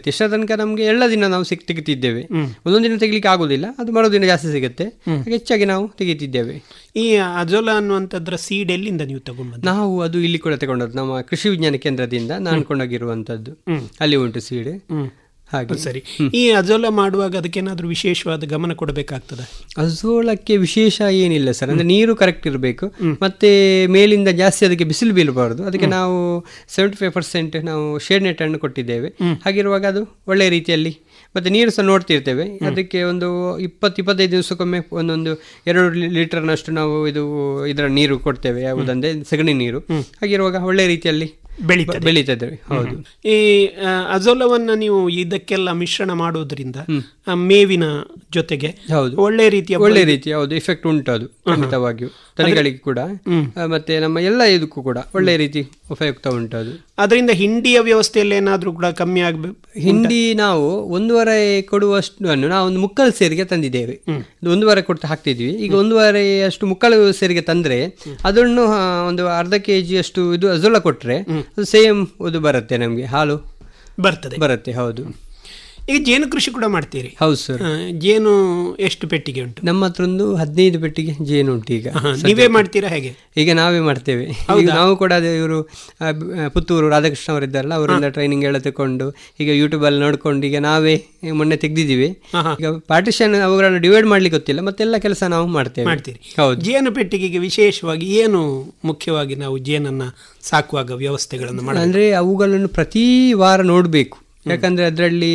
ತನಕ ನಮಗೆ ಎಲ್ಲ ದಿನ ನಾವು ಸಿಕ್ ತೆಗಿತಿದ್ದೇವೆ ಒಂದೊಂದು ದಿನ ತೆಗಿಲಿಕ್ಕೆ ಆಗುದಿಲ್ಲ ಅದು ಮರುದಿನ ಜಾಸ್ತಿ ಸಿಗುತ್ತೆ ಹಾಗೆ ಹೆಚ್ಚಾಗಿ ನಾವು ತೆಗಿತಿದ್ದೇವೆ ಈ ಅಜೋಲಾ ಅನ್ನುವಂಥದ್ರ ಸೀಡ್ ಎಲ್ಲಿಂದ ನೀವು ತಗೊಂಡ್ಬಂದ ನಾವು ಅದು ಇಲ್ಲಿ ಕೂಡ ತಗೊಂಡದ್ದು ನಮ್ಮ ಕೃಷಿ ವಿಜ್ಞಾನ ಕೇಂದ್ರದಿಂದ ನಾನು ಕೊಂಡೋಗಿರುವಂತದ್ದು ಅಲ್ಲಿ ಉಂಟು ಸೀಡೆ ಹಾಗೆ ಸರಿ ಈ ಅಜೋಲಾ ಮಾಡುವಾಗ ಅದಕ್ಕೇನಾದ್ರೂ ವಿಶೇಷವಾದ ಗಮನ ಕೊಡಬೇಕಾಗ್ತದ ಅಜೋಳಕ್ಕೆ ವಿಶೇಷ ಏನಿಲ್ಲ ಸರ್ ಅಂದ್ರೆ ನೀರು ಕರೆಕ್ಟ್ ಇರಬೇಕು ಮತ್ತೆ ಮೇಲಿಂದ ಜಾಸ್ತಿ ಅದಕ್ಕೆ ಬಿಸಿಲು ಬೀಳಬಾರ್ದು ಅದಕ್ಕೆ ನಾವು ಸೆವೆಂಟಿ ಫೈವ್ ಪರ್ಸೆಂಟ್ ನಾವು ಶೇಡ್ ನೆಟ್ ಅನ್ನು ಕೊಟ್ಟಿದ್ದೇವೆ ಹಾಗಿರುವಾಗ ಅದು ಒಳ್ಳೆಯ ರೀತಿಯಲ್ಲಿ ಮತ್ತೆ ನೀರು ಸಹ ನೋಡ್ತಿರ್ತೇವೆ ಅದಕ್ಕೆ ಒಂದು ಇಪ್ಪತ್ತು ಇಪ್ಪತ್ತೈದು ದಿವಸಕ್ಕೊಮ್ಮೆ ಒಂದೊಂದು ಎರಡು ಲೀಟರ್ನಷ್ಟು ನಾವು ಇದು ಇದರ ನೀರು ಕೊಡ್ತೇವೆ ಯಾವುದಂದ್ರೆ ಸಗಣಿ ನೀರು ಹಾಗಿರುವಾಗ ಒಳ್ಳೆಯ ರೀತಿಯಲ್ಲಿ ಬೆಳೀತದೆ. ಬೆಳೀತದೆ ಹೌದು ಈ ಆ, ಅಜೋಲವನ್ನ ನೀವು ಇದಕ್ಕೆಲ್ಲ ಮಿಶ್ರಣ ಮಾಡೋದ್ರಿಂದ ಆ, ಮೇವಿನ ಜೊತೆಗೆ ಹೌದು ಒಳ್ಳೆ ರೀತಿಯ ಒಳ್ಳೆ ರೀತಿ ಹೌದು ಎಫೆಕ್ಟ್ ಉಂಟು ಅದು ಖಂಡಿತವಾಗಿಯೂ ತಳಿಗಳಿಗೆ ಕೂಡ ಆ, ಮತ್ತೆ ನಮ್ಮ ಎಲ್ಲ ಇದಕ್ಕೂ ಕೂಡ ಒಳ್ಳೆ ರೀತಿ ಉಪಯುಕ್ತ ಉಂಟು ಅದು ಅದರಿಂದ ಹಿಂಡಿಯ ವ್ಯವಸ್ಥೆಯಲ್ಲಿ ಏನಾದ್ರೂ ಕೂಡ ಕಮ್ಮಿ ಆಗಬೇಕು ಹಿಂಡಿ ನಾವು ಒಂದೂವರೆ ಕೊಡುವಷ್ಟು ಅನ್ನು ನಾವು ಒಂದು ಮುಕ್ಕಲು ಸೇರಿಗೆ ತಂದಿದ್ದೇವೆ ಇದು ಒಂದೂವರೆ ಕೊಟ್ಟು ಹಾಕ್ತಿದ್ವಿ ಈಗ ಒಂದೂವರೆ ಅಷ್ಟು ಮುಕ್ಕಲು ಸೇರಿಗೆ ತಂದ್ರೆ ಅದನ್ನು ಆ, ಒಂದು ಅರ್ಧ ಕೆ ಜಿ ಅಷ್ಟು ಇದು ಅಜೋಳ ಕೊಟ್ರೆ ಅದು ಸೇಮ್ ಇದು ಬರುತ್ತೆ ನಮಗೆ ಹಾಲು ಬರ್ತದೆ ಬರುತ್ತೆ ಹೌದು ಈಗ ಜೇನು ಕೃಷಿ ಕೂಡ ಮಾಡ್ತೀರಿ ಹೌದು ಸರ್ ಆ, ಜೇನು ಎಷ್ಟು ಪೆಟ್ಟಿಗೆ ಉಂಟು ನಮ್ಮ ಹತ್ರ ಒಂದು ಹದಿನೈದು ಪೆಟ್ಟಿಗೆ ಜೇನು ಉಂಟು ಈಗ ಆಹಾ, ನೀವೇ ಮಾಡ್ತೀರಾ ಹೇಗೆ ಈಗ ನಾವೇ ಮಾಡ್ತೇವೆ ಈಗ ನಾವು ಕೂಡ ಅದೇ ಇವರು ಆ, ಬ- ಆ, ಪುತ್ತೂರು ರಾಧಾಕೃಷ್ಣ ಅವರಿದ್ದಾರಲ್ಲ ಅವರಿಂದ ಟ್ರೈನಿಂಗ್ ಎಲ್ಲ ತಕೊಂಡು ಈಗ ಯೂಟ್ಯೂಬ್ ಅಲ್ಲಿ ನೋಡ್ಕೊಂಡು ಈಗ ನಾವೇ ಮೊನ್ನೆ ತೆಗ್ದಿದ್ದೀವಿ ಈಗ ಪಾರ್ಟಿಷನ್ ಅವುಗಳನ್ನು ಡಿವೈಡ್ ಮಾಡ್ಲಿಕ್ಕೆ ಗೊತ್ತಿಲ್ಲ ಮತ್ತೆಲ್ಲ ಕೆಲಸ ನಾವು ಮಾಡ್ತೇವೆ ಮಾಡ್ತೀರಿ ಹೌದು ಜೇನು ಪೆಟ್ಟಿಗೆಗೆ ವಿಶೇಷವಾಗಿ ಏನು ಮುಖ್ಯವಾಗಿ ನಾವು ಜೇನನ್ನ ಸಾಕುವಾಗ ವ್ಯವಸ್ಥೆಗಳನ್ನು ಮಾಡ ಅಂದ್ರೆ ಅವುಗಳನ್ನು ಪ್ರತಿ ವಾರ ನೋಡಬೇಕು ಯಾಕಂದ್ರೆ ಅದರಲ್ಲಿ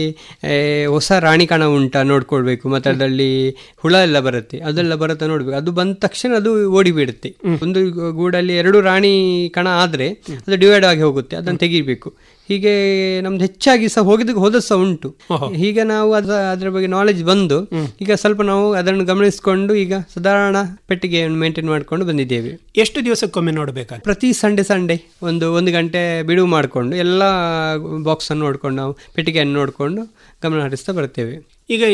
ಹೊಸ ರಾಣಿ ಕಣ ಉಂಟಾ ನೋಡ್ಕೊಳ್ಬೇಕು ಮತ್ತೆ ಅದರಲ್ಲಿ ಹುಳ ಎಲ್ಲ ಬರುತ್ತೆ ಅದೆಲ್ಲ ಬರುತ್ತಾ ನೋಡ್ಬೇಕು ಅದು ಬಂದ ತಕ್ಷಣ ಅದು ಓಡಿಬಿಡುತ್ತೆ ಒಂದು ಗೂಡಲ್ಲಿ ಎರಡು ರಾಣಿ ಕಣ ಆದ್ರೆ ಅದು ಡಿವೈಡ್ ಆಗಿ ಹೋಗುತ್ತೆ ಅದನ್ನು ತೆಗಿಬೇಕು ಹೀಗೆ ನಮ್ದು ಹೆಚ್ಚಾಗಿ ಸಹ ಹೋಗಿದ ಹೋದ ಸಹ ಉಂಟು ಈಗ ನಾವು ಅದ್ರ ಅದ್ರ ಬಗ್ಗೆ ನಾಲೆಜ್ ಬಂದು ಈಗ ಸ್ವಲ್ಪ ನಾವು ಅದನ್ನು ಗಮನಿಸಿಕೊಂಡು ಈಗ ಸಾಧಾರಣ ಪೆಟ್ಟಿಗೆಯನ್ನು ಮೇಂಟೈನ್ ಮಾಡ್ಕೊಂಡು ಬಂದಿದ್ದೇವೆ ಎಷ್ಟು ದಿವಸಕ್ಕೊಮ್ಮೆ ನೋಡಬೇಕಾಗ್ತದೆ ಪ್ರತಿ ಸಂಡೆ ಸಂಡೆ ಒಂದು ಒಂದು ಗಂಟೆ ಬಿಡುವು ಮಾಡಿಕೊಂಡು ಎಲ್ಲ ಬಾಕ್ಸ್ ಅನ್ನು ನೋಡ್ಕೊಂಡು ನಾವು ಪೆಟ್ಟಿಗೆಯನ್ನು ನೋಡಿಕೊಂಡು ಗಮನ ಹರಿಸ್ತಾ ಬರ್ತೇವೆ ಈಗ